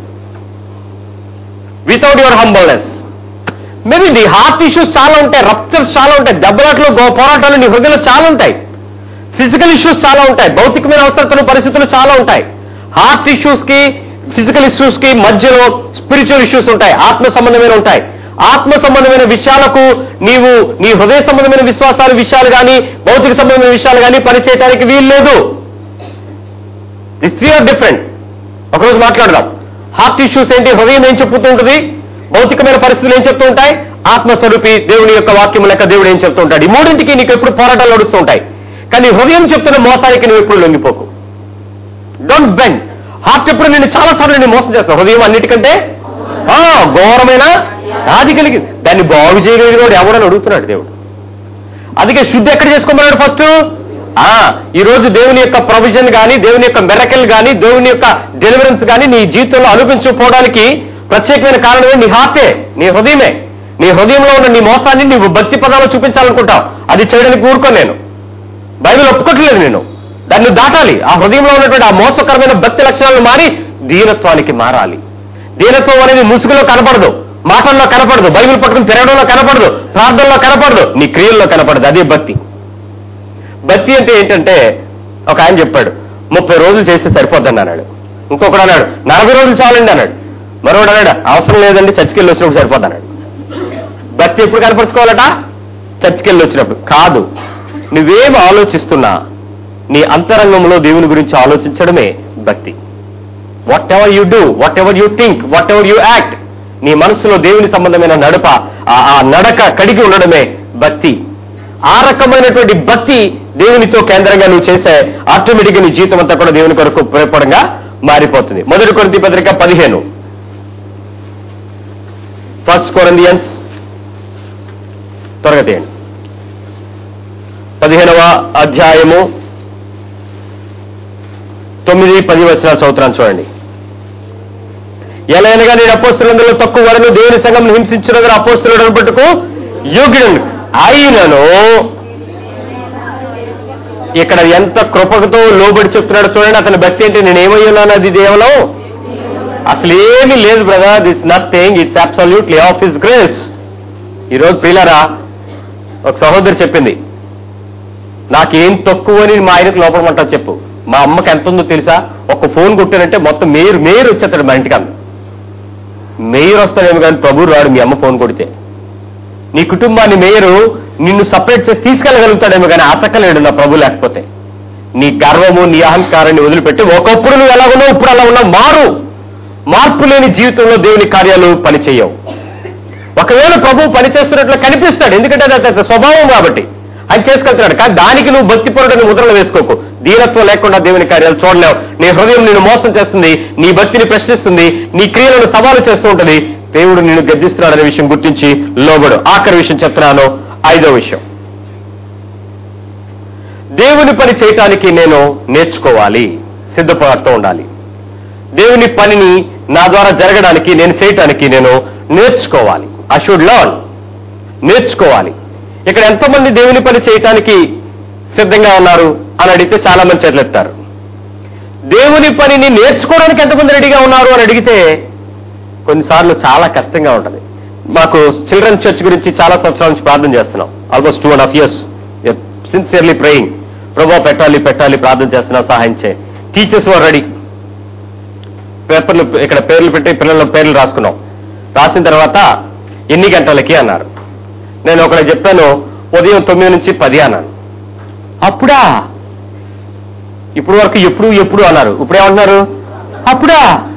వితౌట్ యువర్ హంబల్నెస్ మేబీ నీ హార్ట్ ఇష్యూస్ చాలా ఉంటాయి రప్చర్స్ చాలా ఉంటాయి దెబ్బలాట్లు గో- పోరాటాలు నీ హృదయంలో చాలా ఉంటాయి ఫిజికల్ ఇష్యూస్ చాలా ఉంటాయి భౌతికమైన అవసరతలు పరిస్థితులు చాలా ఉంటాయి హార్ట్ ఇష్యూస్ కి ఫిజికల్ ఇష్యూస్ కి మధ్యలో స్పిరిచువల్ ఇష్యూస్ ఉంటాయి ఆత్మ సంబంధమైన ఉంటాయి ఆత్మ సంబంధమైన విషయాలకు నీవు నీ హృదయ సంబంధమైన విశ్వాసాలు విషయాలు కానీ భౌతిక సంబంధమైన విషయాలు కానీ పనిచేయడానికి వీలు లేదు దిస్ త్రీ ఆర్ డిఫరెంట్ ఒకరోజు మాట్లాడదాం హార్ట్ ఇష్యూస్ ఏంటి హృదయం ఏం చెప్పుతూ ఉంటుంది భౌతికమైన పరిస్థితులు ఏం చెప్తూ ఉంటాయి ఆత్మస్వరూపి దేవుని యొక్క వాక్యం లెక్క దేవుడు ఏం చెప్తూ ఉంటాడు ఈ మూడింటికి నీకు ఎప్పుడు పోరాటాలు నడుస్తూ ఉంటాయి కానీ హృదయం చెప్తున్న మోసానికి నువ్వు ఎప్పుడు లొంగిపోకు డోంట్ బెండ్ హార్ట్ ఎప్పుడు నేను చాలా సార్లు నేను మోసం చేస్తాను హృదయం అన్నిటికంటే ఆ, ఘోరమైన ఆది కలిగి దాన్ని బాగు చేయగలిగిన వాడు ఎవడని అడుగుతున్నాడు దేవుడు అందుకే శుద్ధి ఎక్కడ చేసుకోమన్నాడు ఫస్ట్ ఆ ఈ రోజు దేవుని యొక్క ప్రొవిజన్ కానీ దేవుని యొక్క మెరకల్ కానీ దేవుని యొక్క డెలివరెన్స్ కానీ నీ జీవితంలో అనిపించకపోవడానికి ప్రత్యేకమైన కారణమే నీ హార్టే నీ హృదయమే నీ హృదయంలో ఉన్న నీ మోసాన్ని నీవు భక్తి పదాలు చూపించాలనుకుంటావు అది చేయడానికి ఊరుకోను నేను బైబిల్ ఒప్పుకోవట్లేదు నేను దాన్ని దాటాలి ఆ హృదయంలో ఉన్నటువంటి ఆ మోసకరమైన భక్తి లక్షణాలను మారి దీనత్వానికి మారాలి దీనత్వం అనేది ముసుగులో కనపడదు మాటల్లో కనపడదు బైబిల్ పట్టుకుని తిరగడంలో కనపడదు ప్రార్థనలో కనపడదు నీ క్రియల్లో కనపడదు అదే భక్తి భక్తి అంటే ఏంటంటే ఒక ఆయన చెప్పాడు ముప్పై రోజులు చేస్తే సరిపోద్దని అన్నాడు ఇంకొకడు అన్నాడు నలభై రోజులు చాలండి అన్నాడు మరొకడు అన్నాడు అవసరం లేదండి చర్చికి వెళ్ళి వచ్చినప్పుడు సరిపోద్ది అన్నాడు భక్తి ఎప్పుడు కనపరుచుకోవాలట చర్చికి వెళ్ళి వచ్చినప్పుడు కాదు నువ్వేం ఆలోచిస్తున్నా నీ అంతరంగంలో దేవుని గురించి ఆలోచించడమే భక్తి whatever you do whatever you think whatever you act నీ మనసులో దేవుని సంబంధమైన నడప ఆ- ఆ నడక కడిగి ఉండడమే భక్తి ఆ రకమైనటువంటి భక్తి దేవునితో కేంద్రంగా నువ్వు చేసే ఆటోమేటిక్ నీ జీవితం అంతా కూడా దేవుని కొరకు ఉపయోగపడంగా మారిపోతుంది మొదటి కొరింథీ పత్రిక పదిహేను ఫస్ట్ కొరందియన్స్ త్వరగా తీయండి పదిహేనవ అధ్యాయము తొమ్మిది పది వచనాలు చదువుతున్నాను చూడండి ఎలాగనగా నేను అపోస్తులందరూ తక్కువ వరను దేవుని సంఘం హింసించిన అపోస్తులను పట్టుకు యోగ్యుడు అయినను ఇక్కడ ఎంత కృపతో లోబడి చెప్తున్నాడు చూడండి అతని భక్తి ఏంటి నేను ఏమై ఉన్నాను అది కేవలం అసలు ఏమీ లేదు brother this nothing it's absolutely of his grace ఈరోజు పిల్లరా ఒక సహోదరి చెప్పింది నాకేం తక్కువ అని మా ఆయనకు లోపడమంటా చెప్పు మా అమ్మకి ఎంత ఉందో తెలుసా ఒక ఫోన్ కొట్టానంటే మొత్తం మేయర్ మేయర్ వచ్చేస్తాడు మా ఇంటికి మేయర్ వస్తాడేమో కానీ ప్రభు రాడు మీ అమ్మ ఫోన్ కొడితే నీ కుటుంబాన్ని మేయరు నిన్ను సపరేట్ చేసి తీసుకెళ్ళగలుగుతాడేమో కానీ అతకలేడు నా ప్రభు లేకపోతే నీ గర్వము నీ అహంకారాన్ని వదిలిపెట్టి ఒకప్పుడు నువ్వు ఎలా ఉన్నావు ఇప్పుడు అలా ఉన్నావు మారు మార్పు లేని జీవితంలో దేవుని కార్యాలు పనిచేయవు ఒకవేళ ప్రభు పనిచేస్తున్నట్లు కనిపిస్తాడు ఎందుకంటే అది అతని స్వభావం కాబట్టి ఆయన చేసుకెళ్తున్నాడు కానీ దానికి నువ్వు భక్తి పరుడని ముద్రలు వేసుకోకు దీనత్వం లేకుండా దేవుని కార్యాలు చూడలేవు నీ హృదయం నిన్ను మోసం చేస్తుంది నీ భక్తిని ప్రశ్నిస్తుంది నీ క్రియలను సవాలు చేస్తూ ఉంటుంది దేవుడు నిన్ను గద్దిస్తున్నాడనే విషయం గుర్తించి లోబడు ఆఖరి విషయం చెప్తున్నాను ఐదో విషయం దేవుని పని చేయటానికి నేను నేర్చుకోవాలి సిద్ధపడుతూ ఉండాలి దేవుని పనిని నా ద్వారా జరగడానికి నేను చేయటానికి నేను నేర్చుకోవాలి ఐ షుడ్ లర్న్ నేర్చుకోవాలి ఇక్కడ ఎంతమంది దేవుని పని చేయటానికి సిద్ధంగా ఉన్నారు అని అడిగితే చాలా మంది చేతులెత్తారు దేవుని పనిని నేర్చుకోవడానికి ఎంతమంది రెడీగా ఉన్నారు అని అడిగితే కొన్నిసార్లు చాలా కష్టంగా ఉంటుంది మాకు చిల్డ్రన్ చర్చ్ గురించి చాలా సంవత్సరాల నుంచి ప్రార్థన చేస్తున్నాం almost two and half years sincerely praying ప్రభావ పెట్టాలి పెట్టాలి ప్రార్థన చేస్తున్నాం సహాయం చేయి టీచర్స్ వర్ రెడీ పేపర్లు ఇక్కడ పేర్లు పెట్టి పిల్లల పేర్లు రాసుకున్నాం రాసిన తర్వాత ఎన్ని గంటలకి అన్నారు నేను ఒకటి చెప్పాను ఉదయం తొమ్మిది నుంచి పది అన్నాను అప్పుడా ఇప్పుడు వరకు ఎప్పుడు ఎప్పుడు అన్నారు ఇప్పుడు ఏమంటున్నారు అప్పుడా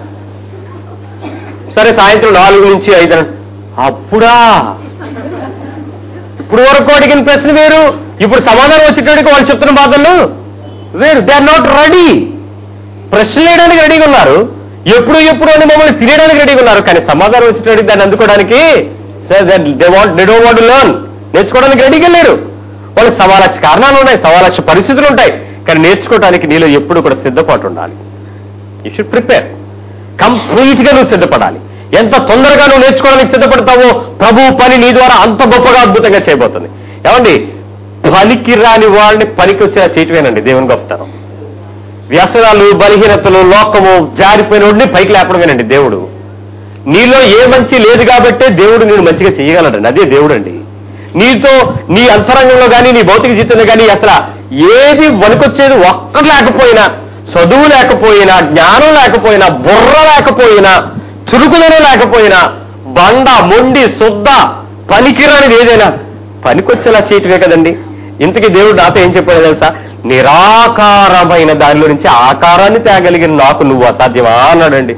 సరే సాయంత్రం నాలుగు నుంచి ఐదు అన్నారు. అప్పుడా ఇప్పుడు వరకు అడిగిన ప్రశ్న వేరు ఇప్పుడు సమాధానం వచ్చేటడికి వాళ్ళు చెప్తున్న బాధలు వేరు దే ఆర్ నాట్ రెడీ ప్రశ్నలు వేయడానికి రెడీగా ఉన్నారు ఎప్పుడు ఎప్పుడు అని మమ్మల్ని తినేయడానికి రెడీగా ఉన్నారు కానీ సమాధానం వచ్చేటడికి దాన్ని అందుకోవడానికి they want they don't want learn నేర్చుకోవడానికి రెడీగా లేరు వాళ్ళకి సవా లక్ష కారణాలు ఉన్నాయి సవా లక్ష పరిస్థితులు ఉంటాయి కానీ నేర్చుకోవడానికి నీలో ఎప్పుడు కూడా సిద్ధపాటు ఉండాలి యూ షుడ్ ప్రిపేర్ కంప్లీట్ గా నువ్వు సిద్ధపడాలి ఎంత తొందరగా నువ్వు నేర్చుకోవడానికి సిద్ధపడతావో ప్రభు పని నీ ద్వారా అంత గొప్పగా అద్భుతంగా చేయబోతుంది ఏమండి పనికి రాని వాళ్ళని పనికి వచ్చేలా చేయటమేనండి దేవుని గొప్పతనం వ్యసనాలు బలహీనతలు లోకము జారిపోయిన వాడిని పైకి లేపడమేనండి దేవుడు నీలో ఏ మంచి లేదు కాబట్టే దేవుడు నేను మంచిగా చేయగలడండి అదే దేవుడు అండి నీతో నీ అంతరంగంలో కానీ నీ భౌతిక జీవితంలో కానీ అసలు ఏది వణుకొచ్చేది ఒక్కటి లేకపోయినా చదువు లేకపోయినా జ్ఞానం లేకపోయినా బుర్ర లేకపోయినా చురుకుదనం లేకపోయినా బండ మొండి శుద్ధ పనికిరానిది ఏదైనా పనికొచ్చేలా చేయటమే కదండి ఇంతకీ దేవుడు నాతో ఏం చెప్పాడో తెలుసా నిరాకారమైన దానిలో నుంచి ఆకారాన్ని తేగలిగిన నాకు నువ్వు అసాధ్యమా అన్నాడండి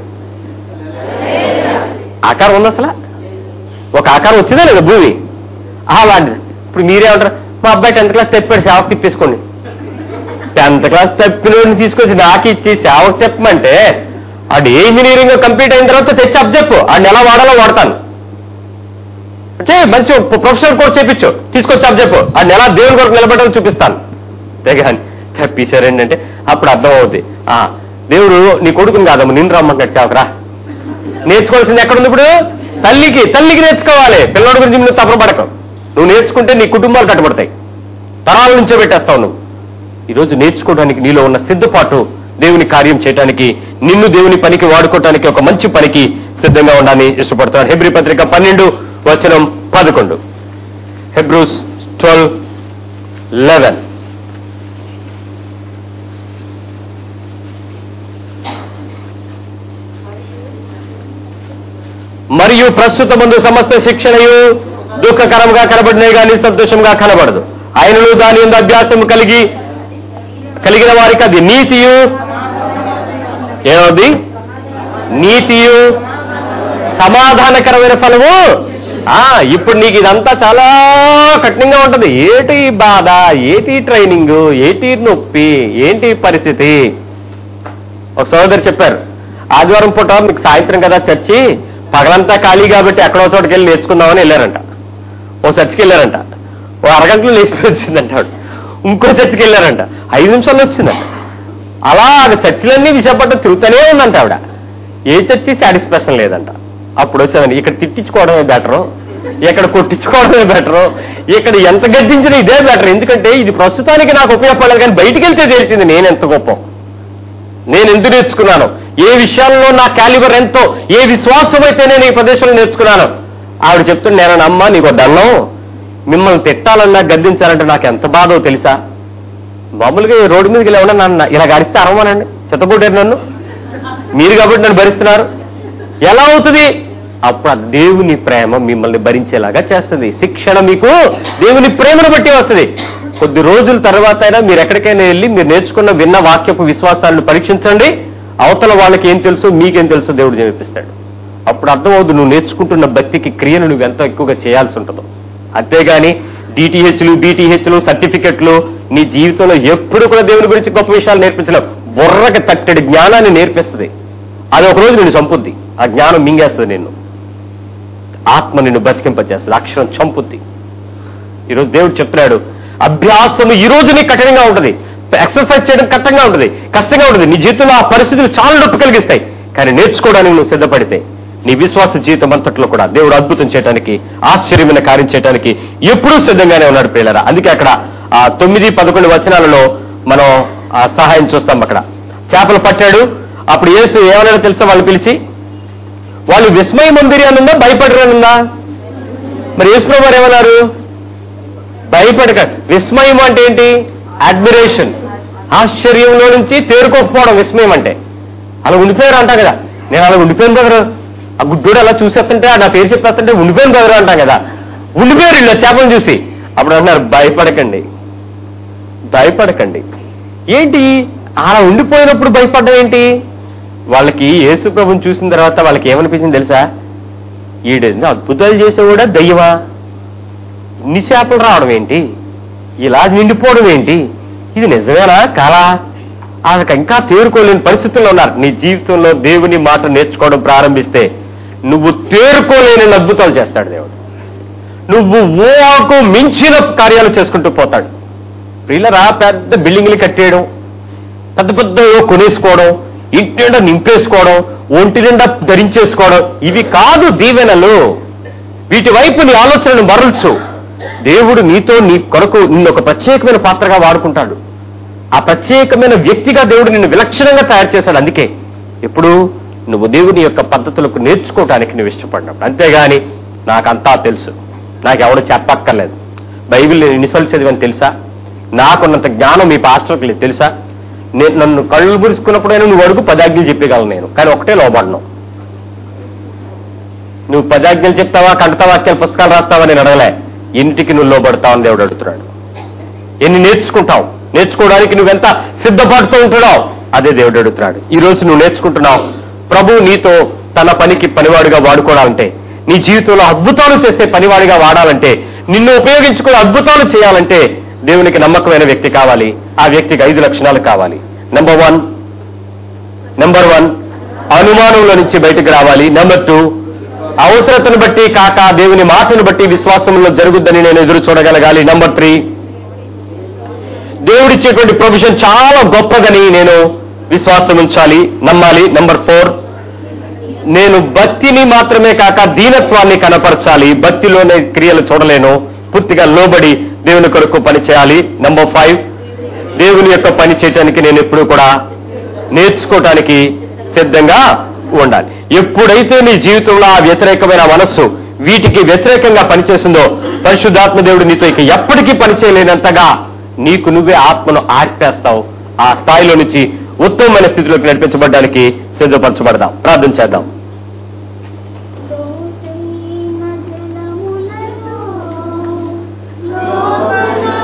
ఆకారం ఉంది అసలు ఒక ఆకారం వచ్చిందా లేదా భూమి అలాంటిది ఇప్పుడు మీరేమంటారు మా అబ్బాయి టెన్త్ క్లాస్ తెప్పాడు సేవకు తిప్పేసుకోండి టెన్త్ క్లాస్ తప్పినోడిని తీసుకొచ్చి నాకు ఇచ్చి సేవకు చెప్పమంటే అది ఏ ఇంజనీరింగ్ కంప్లీట్ అయిన తర్వాత తెచ్చి అప్ చెప్పు ఆడిని ఎలా వాడాలో వాడతాను అంటే మంచి ప్రొఫెషనల్ కోర్స్ చేపించు తీసుకొచ్చి అప్ చెప్పు ఆడిని ఎలా దేవుని కొరకు నిలబడాలో చూపిస్తాను తెగాని తప్పిసారండి అంటే అప్పుడు అర్థం అవుద్ది ఆ దేవుడు నీ కొడుకుని కాదమ్మ నిన్ను రమ్మంటాడు సేవకరా నేర్చుకోవాల్సింది ఎక్కడుంది ఇప్పుడు తల్లికి తల్లికి నేర్చుకోవాలి పిల్లడి గురించి నువ్వు తప్పన పడకు నువ్వు నేర్చుకుంటే నీ కుటుంబాలు కట్టబడతాయి తరాల నుంచే పెట్టేస్తావు నువ్వు ఈరోజు నేర్చుకోవడానికి నీలో ఉన్న సిద్ధపాటు దేవుని కార్యం చేయడానికి నిన్ను దేవుని పనికి వాడుకోవటానికి ఒక మంచి పనికి సిద్ధంగా ఉండాలని ఇష్టపడుతున్నాను హెబ్రి పత్రిక పన్నెండు వచనం పదకొండు హెబ్రూస్ ట్వెల్వ్ లెవెన్ మరియు ప్రస్తుత ముందు సమస్త శిక్షణయు దుఃఖకరంగా కనబడినే గాని సంతోషంగా కనబడదు ఆయనను దాని ఎందు అభ్యాసం కలిగి కలిగిన వారికి అది నీతియు ఏమవుద్ది నీతియు సమాధానకరమైన ఫలము ఆ ఇప్పుడు నీకు ఇదంతా చాలా కఠినంగా ఉంటది ఏటి బాధ ఏటి ట్రైనింగ్ ఏటి నొప్పి ఏంటి పరిస్థితి ఒక సోదరు చెప్పారు ఆదివారం పూట మీకు సాయంత్రం కదా చర్చి పగలంతా ఖాళీ కాబట్టి ఎక్కడో చోటుకి వెళ్ళి నేర్చుకుందామని వెళ్ళారంట ఓ చర్చికి వెళ్ళారంట ఓ అరగంటలో లేచిపోయి వచ్చిందంట ఆవిడ ఇంకో చర్చికి వెళ్ళారంట ఐదు నిమిషాల్లో వచ్చిందంట అలా చర్చిలన్నీ విశాఖపట్నం తిరుగుతూనే ఉందంట ఆవిడ ఏ చర్చి సాటిస్ఫాక్షన్ లేదంట అప్పుడు వచ్చానండి ఇక్కడ తిట్టించుకోవడమే బెటరు ఇక్కడ కొట్టించుకోవడమే బెటరు ఇక్కడ ఎంత గద్దించినా ఇదే బెటర్ ఎందుకంటే ఇది ప్రస్తుతానికి నాకు ఉపయోగపడలేదు కానీ బయటికి వెళ్తే తెలిసింది నేను ఎంత గొప్ప నేను ఎందుకు నేర్చుకున్నాను ఏ విషయాల్లో నా క్యాలిబర్ ఎంతో ఏ విశ్వాసం అయితే నేను ఈ ప్రదేశంలో నేర్చుకున్నాను ఆవిడ చెప్తున్నా నేను అమ్మ నీకు దండం మిమ్మల్ని తిట్టాలన్నా గద్దించాలంటే నాకు ఎంత బాధో తెలుసా మామూలుగా ఈ రోడ్డు మీదకి వెళ్ళి ఎవడన్నా నన్ను ఇలా గడిస్తే అరవమానండి చెత్తబోటారు నన్ను మీరు కాబట్టి నన్ను భరిస్తున్నారు ఎలా అవుతుంది అప్పుడు ఆ దేవుని ప్రేమ మిమ్మల్ని భరించేలాగా చేస్తుంది శిక్షణ మీకు దేవుని ప్రేమను బట్టి వస్తుంది కొద్ది రోజుల తర్వాత అయినా మీరు ఎక్కడికైనా వెళ్ళి మీరు నేర్చుకున్న విన్న వాక్యపు విశ్వాసాలను పరీక్షించండి అవతల వాళ్ళకి ఏం తెలుసు మీకేం తెలుసు దేవుడు చెప్పిస్తాడు అప్పుడు అర్థమవుతుంది నువ్వు నేర్చుకుంటున్న భక్తికి క్రియను నువ్వు ఎంత ఎక్కువగా చేయాల్సి ఉంటుందో అంతేగాని డిటిహెచ్లు బీటీహెచ్లు సర్టిఫికెట్లు నీ జీవితంలో ఎప్పుడు కూడా దేవుని గురించి గొప్ప విషయాలు నేర్పించలేవు బుర్రకి తట్టడి జ్ఞానాన్ని నేర్పిస్తుంది అది ఒక రోజు నిన్ను చంపుద్ది ఆ జ్ఞానం మింగేస్తుంది నిన్ను ఆత్మ నిన్ను బతికింపచేస్తుంది అక్షరం చంపుద్ది ఈరోజు దేవుడు చెప్తున్నాడు అభ్యాసము ఈ రోజు నీకు కఠినంగా ఉంటుంది ఎక్సర్సైజ్ చేయడం కష్టంగా ఉంటుంది కష్టంగా ఉంటుంది నీ జీవితంలో ఆ పరిస్థితులు చాలా నొప్పి కలిగిస్తాయి కానీ నేర్చుకోవడానికి నువ్వు సిద్ధపడితే నీ విశ్వాస జీవితం అంతట్లో కూడా దేవుడు అద్భుతం చేయడానికి ఆశ్చర్యమైన కార్యం చేయడానికి ఎప్పుడూ సిద్ధంగానే ఉన్నాడు పిల్లరా అందుకే అక్కడ ఆ తొమ్మిది పదకొండు వచనాలలో మనం ఆ సహాయం చూస్తాం అక్కడ చేపలు పట్టాడు అప్పుడు యేసు ఏమన్నాడో తెలుసా వాళ్ళు పిలిచి వాళ్ళు విస్మయం ఉందిరి అనుందా భయపడరనుందా మరి యేసుప్రభు వారు ఏమన్నారు భయపడక విస్మయం అంటే ఏంటి అడ్మిరేషన్ ఆశ్చర్యంలో నుంచి తేరుకోకపోవడం విస్మయం అంటే అలా ఉండిపోయారు అంటాం కదా నేను అలా ఉండిపోయాను బ్రదరు ఆ గుడ్డోడు అలా చూసేస్తుంటే నా పేరు చెప్పేస్తుంటే ఉండిపోయాను బ్రదరు అంటాం కదా ఉండిపోయారు ఇలా చేపలను చూసి అప్పుడు అంటున్నారు భయపడకండి భయపడకండి ఏంటి అలా ఉండిపోయినప్పుడు భయపడడం ఏంటి వాళ్ళకి యేసు ప్రభుని చూసిన తర్వాత వాళ్ళకి ఏమనిపించింది తెలుసా ఈడేంది అద్భుతాలు చేసేవాడా దయ్యమా ఇన్ని చేపలు రావడం ఏంటి ఇలా నిండిపోవడం ఏంటి ఇది నిజమేనా కాలా వాళ్ళకి ఇంకా తేరుకోలేని పరిస్థితుల్లో ఉన్నారు నీ జీవితంలో దేవుని మాట నేర్చుకోవడం ప్రారంభిస్తే నువ్వు తేరుకోలేని అద్భుతాలు చేస్తాడు దేవుడు నువ్వు ఊహకు మించిన కార్యాలు చేసుకుంటూ పోతాడు ప్రియులరా పెద్ద బిల్డింగ్లు కట్టేయడం పెద్ద పెద్ద కొనేసుకోవడం ఇంటి నిండా నింపేసుకోవడం ఒంటి నిండా ధరించేసుకోవడం ఇవి కాదు దీవెనలు వీటి వైపు నీ ఆలోచనను మరల్చు దేవుడు నీతో నీ కొరకు నిన్ను ఒక ప్రత్యేకమైన పాత్రగా వాడుకుంటాడు ఆ ప్రత్యేకమైన వ్యక్తిగా దేవుడు నిన్ను విలక్షణంగా తయారు చేశాడు అందుకే ఇప్పుడు నువ్వు దేవుని యొక్క పద్ధతులకు నేర్చుకోవడానికి నువ్వు ఇష్టపడినప్పుడు అంతేగాని నాకంతా తెలుసు నాకెవడు చెప్పక్కర్లేదు బైబిల్ నేను ఎన్నిసార్లు చదివాను తెలుసా నాకున్నంత జ్ఞానం మీ పాస్టర్కి లేదు తెలుసా నేను నన్ను కళ్ళు పురుచుకున్నప్పుడైనా నువ్వు అడుగు పదాజ్ఞలు చెప్పగలను నేను కానీ ఒకటే లోబడను నువ్వు పదాజ్ఞలు చెప్తావా కంటవాక్యాలు పుస్తకాలు రాస్తావా నేను అడగలే ఇంటికి నువ్వు లోబడతావని దేవుడు అడుగుతున్నాడు ఎన్ని నేర్చుకుంటావు నేర్చుకోవడానికి నువ్వెంత సిద్ధపడుతూ ఉంటున్నావు అదే దేవుడు అడుగుతున్నాడు ఈ రోజు నువ్వు నేర్చుకుంటున్నావు ప్రభు నీతో తన పనికి పనివాడిగా వాడుకోవాలంటే నీ జీవితంలో అద్భుతాలు చేసే పనివాడిగా వాడాలంటే నిన్ను ఉపయోగించుకుని అద్భుతాలు చేయాలంటే దేవునికి నమ్మకమైన వ్యక్తి కావాలి ఆ వ్యక్తికి ఐదు లక్షణాలు కావాలి నెంబర్ వన్ నెంబర్ వన్ అనుమానంలో నుంచి బయటకు రావాలి నెంబర్ టూ అవసరతను బట్టి కాక దేవుని మాటను బట్టి విశ్వాసంలో జరుగుద్దని నేను ఎదురు చూడగలగాలి నెంబర్ త్రీ దేవుడిచ్చేటువంటి ప్రొవిజన్ చాలా గొప్పదని నేను విశ్వాసం ఉంచాలి నమ్మాలి నెంబర్ ఫోర్ నేను భక్తిని మాత్రమే కాక దీనత్వాన్ని కనపరచాలి భక్తిలోనే క్రియలు చూడలేను పూర్తిగా లోబడి దేవుని కొరకు పని చేయాలి నెంబర్ ఫైవ్ దేవుని యొక్క పని చేయటానికి నేను ఎప్పుడు కూడా నేర్చుకోవటానికి సిద్ధంగా ఉండాలి ఎప్పుడైతే నీ జీవితంలో ఆ వ్యతిరేకమైన మనస్సు వీటికి వ్యతిరేకంగా పనిచేసిందో పరిశుద్ధాత్మ దేవుడు నీతో ఇక ఎప్పటికీ పనిచేయలేనంతగా నీకు నువ్వే ఆత్మను ఆర్పేస్తావు ఆ స్థాయిలో నుంచి ఉత్తమమైన స్థితిలోకి నడిపించబడడానికి సిద్ధపరచబడదాం ప్రార్థన చేద్దాం